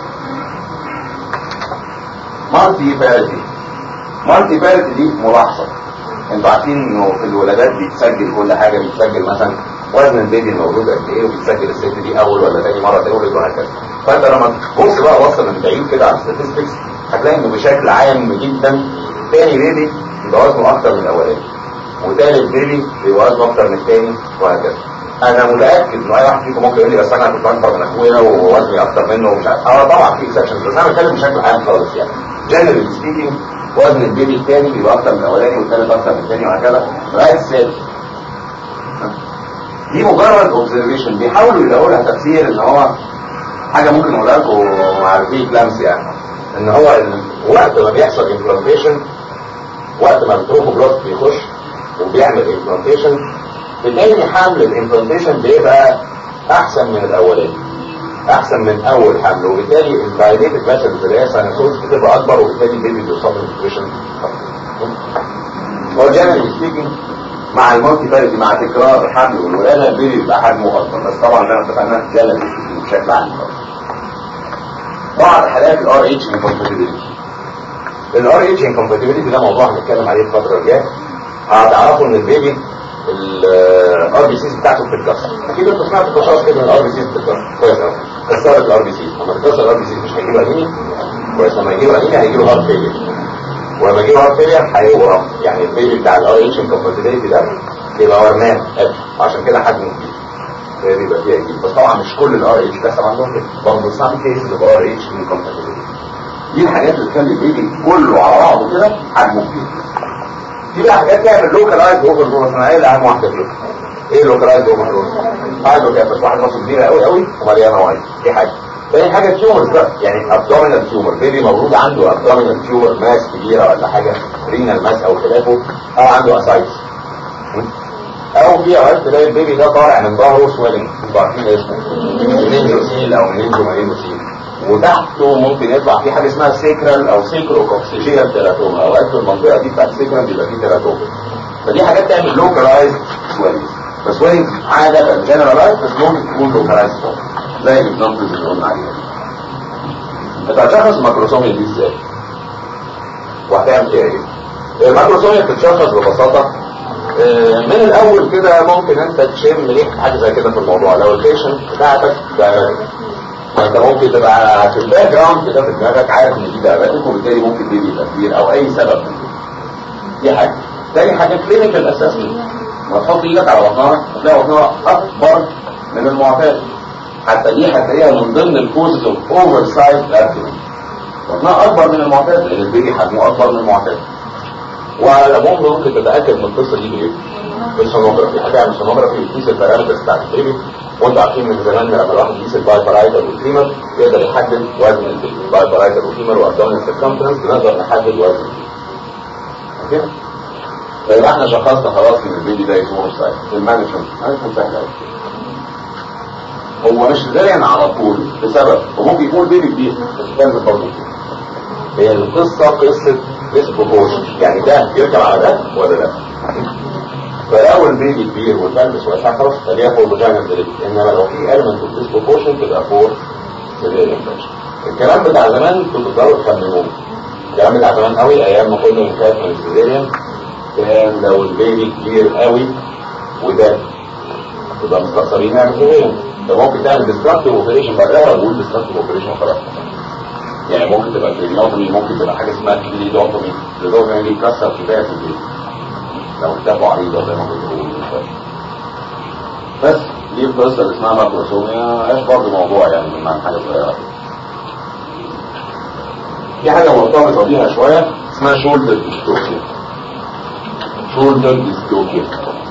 مالتي باريتي مالتي باريتي دي ملاحظه انتوا عارفين انه في الولادات بيتسجل كل حاجه بيتسجل مثلا وزن البيبي المولود قد ايه وبتسجل الست دي اول ولا تاني مره تولد وهكذا فانت لما تبص بقى وصل من بعيد كده على الستاتستكس هتلاقي انه بشكل عام جدا تاني بيبي بيبقى وزنه اكتر من الاولاني وتالت بيبي بيبقى وزنه اكتر من التاني وهكذا انا متاكد ان اي واحد فيكم ممكن يقول لي بس انا كنت اكبر من اخويا ووزني اكتر منه ومش عارف اه طبعا في اكسبشنز بس انا بتكلم بشكل عام خالص يعني جنرالي سبيكينج وزن البيبي الثاني بيبقى اكتر من الاولاني والثالث اكتر من الثاني وهكذا لغايه السادس دي مجرد اوبزرفيشن بيحاولوا يلاقوا لها تفسير ان هو حاجه ممكن اقولها لكم مع الفيك لامس يعني ان هو ال- وقت ما بيحصل امبلانتيشن وقت ما التروفو بلوك بيخش وبيعمل امبلانتيشن بتاني حمل الامبلانتيشن بيبقى احسن من الاولاني احسن من اول حمل وبالتالي الدايليتد فاسلز اللي هي ساينسوز بتبقى اكبر وبالتالي البيبي بيوصل للنيوتريشن هو جنرالي سبيكينج مع المالتي فاريتي مع تكرار الحمل والولاده البيبي بيبقى حجمه اكبر بس طبعا زي ما اتفقنا جنرالي سبيكينج بشكل عام خالص. بعض حالات الار اتش انكومباتيبيليتي الار اتش انكومباتيبيليتي ده موضوع هنتكلم عليه الفتره الجايه هتعرفوا ان البيبي الار بي سيز بتاعته بتتكسر اكيد انتوا سمعتوا قصص كده ان الار بي سيز بتتكسر كويس قوي كسرت الار بي سيز لما تكسر الار بي سيز مش هيجيب انيميا كويس لما يجيب انيميا هيجيب هارت فيلير ولما يجيب هارت فيلير هيورم يعني البيبي بتاع الار اتش انكومباتيبيليتي ده بيبقى ورمان قد عشان كده حجمه كبير هي بيبقى فيها كتير بس طبعا مش كل الار اتش بيحصل عندهم كده برضه سام كيسز اوف ار اتش انكومباتيبيليتي دي الحاجات اللي تخلي البيبي كله على بعضه كده حجمه كبير في بقى حاجات تعمل لوكالايز اوفر دوز انا قايل اهم واحده فيهم ايه لوكالايز اوفر دوز هايدرو كابس واحد راسه كبيره قوي قوي ومليانه ميه دي حاجه تاني حاجه تيومرز بقى يعني ابدومينال تيومر بيبي مولود عنده ابدومينال تيومر ماس كبيره ولا حاجه رينال ماس او خلافه او عنده اسايتس او في اوقات تلاقي البيبي ده طالع من ظهره سويلنج انتوا عارفين اسمه منينجوسيل او منينجو مارينوسيل وتحته ممكن يطلع في حاجه اسمها سيكرال او سيكروكوكسيجيال تيراتوما اوقات في المنطقه دي بتاعت السيكرال بيبقى فيه تيراتوما فدي حاجات تعمل لوكالايز سويلنج فسويلنج عاده جنرالايز بس ممكن تكون لوكالايز زي الاكزامبلز اللي قلنا عليها انت هتشخص الماكروسوميا دي ازاي؟ وهتعمل فيها ايه؟ الماكروسوميا بتتشخص ببساطه آه، من الاول كده ممكن انت تشم ريحه حاجه زي كده في الموضوع لو البيشنت بتاعتك دايابيتك فانت ممكن تبقى في الباك جراوند كده في دماغك عارف ان دي دايابيتك وبالتالي ممكن بيبي يبقى كبير او اي سبب من دول. دي حاجه تاني حاجه كلينيكال اسسمنت لما تحط ايدك على بطنها هتلاقي بطنها اكبر من المعتاد حتى دي هتلاقيها من ضمن الكوزز اوف اوفر سايز ابدومين بطنها اكبر من المعتاد لان البيبي حجمه اكبر من المعتاد وعلى العموم ممكن تتاكد من القصه دي بايه؟ بالسونوجرافي هتعمل سونوجرافي وتقيس البارامترز بتاعت البيبي وانتوا عارفين من زمان لما الواحد يقيس البايبرايتر والفيمر يقدر يحدد وزن البيبي البايبرايتر والفيمر وابدومينال سيركمفرنس بنقدر نحدد وزن البيبي اوكي؟ فيبقى احنا شخصنا خلاص ان البيبي ده يتمور سايز المانجمنت المانجمنت سهل قوي هو مش غالي على طول بسبب وممكن يكون بيبي كبير بس كان برضه هي القصة قصة ديسبروبورشن يعني ده يركب على ده ولا لا فلو البيبي كبير والبلبس واسع خلاص فليها فور فاجينال ديليفري انما لو في element of disproportion تبقى فور سيريال انفكشن الكلام بتاع زمان كنتوا تقدروا تخمنوه الكلام بتاع زمان قوي ايام ما كنا بنخاف من السيزيريان كان لو البيبي كبير قوي وده تبقى مستخسرين نعمل سيزيريان ده ممكن تعمل ديستراكتيف اوبريشن بعدها ونقول ديستراكتيف اوبريشن خلاص يعني ممكن تبقى كرينيوتومي ممكن تبقى حاجه اسمها كليدوتومي كليدوتومي دي يكسر كفايه في البيت لو اتفقوا عريضه زي ما كنت بقول من شويه بس دي القصه اللي اسمها ماكروسوميا ايش برضه موضوع يعني من حاجه صغيره كده في حاجه مرتبطه بيها شويه اسمها شولدر ديستوكيا شولدر ديستوكيا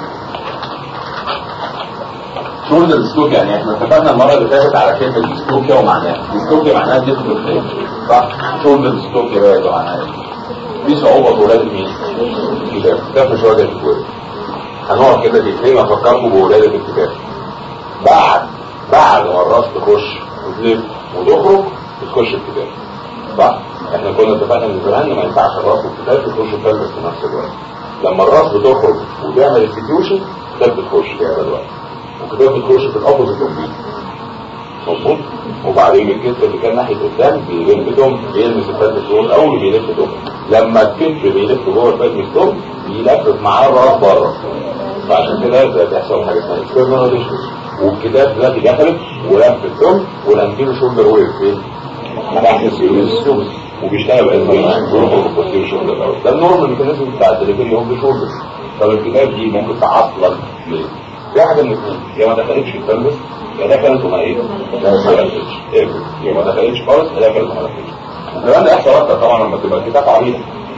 شولدر ديستوكيا يعني احنا اتفقنا المره اللي فاتت على كلمه ديستوكيا ومعناها ديستوكيا معناها ديسبروكيا صح شولدر ديستوكيا بقى يبقى معناها ايه في صعوبه في ولاده مين؟ الكتاب الكتاب مش راضي يتولد هنقعد كده دقيقتين افكركم بولاده الكتاب بعد بعد ما الراس تخش وتلف وتخرج بتخش الكتاب صح احنا كنا اتفقنا من زمان ان ما ينفعش الراس والكتاب تخش تلبس في نفس الوقت لما الراس بتخرج وتعمل انستتيوشن الكتاب بتخش في هذا الوقت والكتاب بتخش في الاوبوزيت اوف مظبوط وبعدين الكتف اللي كان ناحيه قدام بيلف دم بيلمس الفات دول الاول بيلف دم لما الكتف بيلف جوه الفات دم بيلفف معاه الراس بره فعشان كده بتحصل حاجه اسمها اكسترنال ريشنز والكتاب دلوقتي دخلت ولف الدم والانتيرو شولدر وقف فين؟ تحت السيوس وبيشتغل بقى البوستيرو شولدر الاول ده النورمال ميكانيزم بتاع الدليفري اوف شولدر طب الكتاب دي ممكن تعطل ليه؟ في حاجه من الاثنين يا ما دخلتش في البلبس يا دخلت وما ايه؟ ما دخلتش إيه؟ يا ما دخلتش خالص يا دخلت وما دخلتش الكلام ده يحصل اكتر طبعا لما تبقى الكتاب عريضه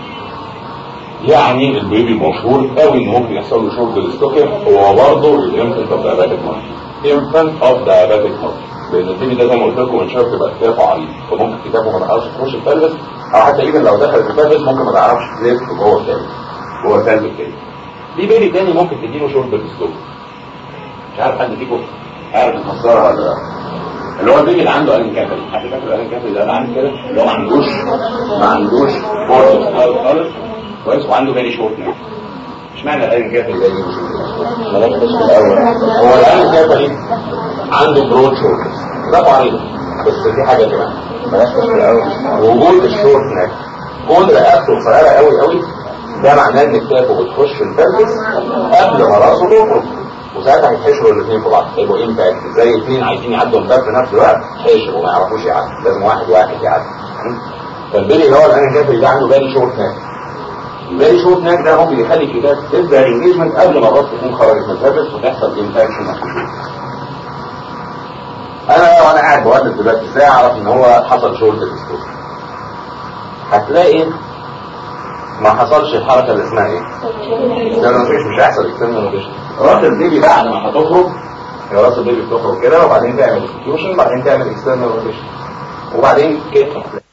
يعني البيبي مشهور قوي ان ممكن يحصل له شورت الاستوكر هو برضه الانفنت اوف دايابيتك مارك انفنت اوف دايابيتك مارك لان البيبي ده زي ما قلت لكم من شويه بتبقى كتافه عريض فممكن كتافه ما تعرفش تخش البلبس او حتى ايفن لو دخلت البلبس ممكن ما تعرفش تلف جوه الكلب جوه الكلب التاني في بيبي تاني ممكن تديله شورت الاستوكر مش عارف حد فيكم عارف الخساره ولا لا اللي هو البيبي اللي عنده الين كافري حد فاكر الين كافري ده اللي عنده كده اللي هو ما عندوش ما عندوش فورس خالص كويس وعنده بالي شورت ناو اشمعنى الالين كافري ده يجي بلاش بس في الاول هو الالين كافري عنده برود شورت ده عريض بس في حاجه كمان بلاش بس في الاول وجود الشورت ناك كون رقبته قصيره قوي قوي ده معناه ان كتافه بتخش البلبس قبل ما راسه تخرج وساعتها هيتحشروا الاثنين في بعض يبقوا امباكت زي اثنين عايزين يعدوا الباب في نفس الوقت حشروا وما يعرفوش يعدوا لازم واحد واحد يعدي فالبيلي اللي هو الان جافري ده عنده بالي شورت ناك البالي شورت ناك ده ممكن يخلي الكتاب تبدا انجيجمنت قبل ما الراس تكون خرجت من البلبس وتحصل امباكشن انا وانا قاعد بولد دلوقتي ازاي اعرف ان هو حصل شورت الاستوك هتلاقي ما حصلش الحركه اللي اسمها ايه؟ مفيش مش هيحصل اكسترنال روتيشن راس البيبي بعد ما هتخرج هي راس البيبي بتخرج كده وبعدين تعمل اكستيوشن وبعدين تعمل اكسترنال روتيشن وبعدين كده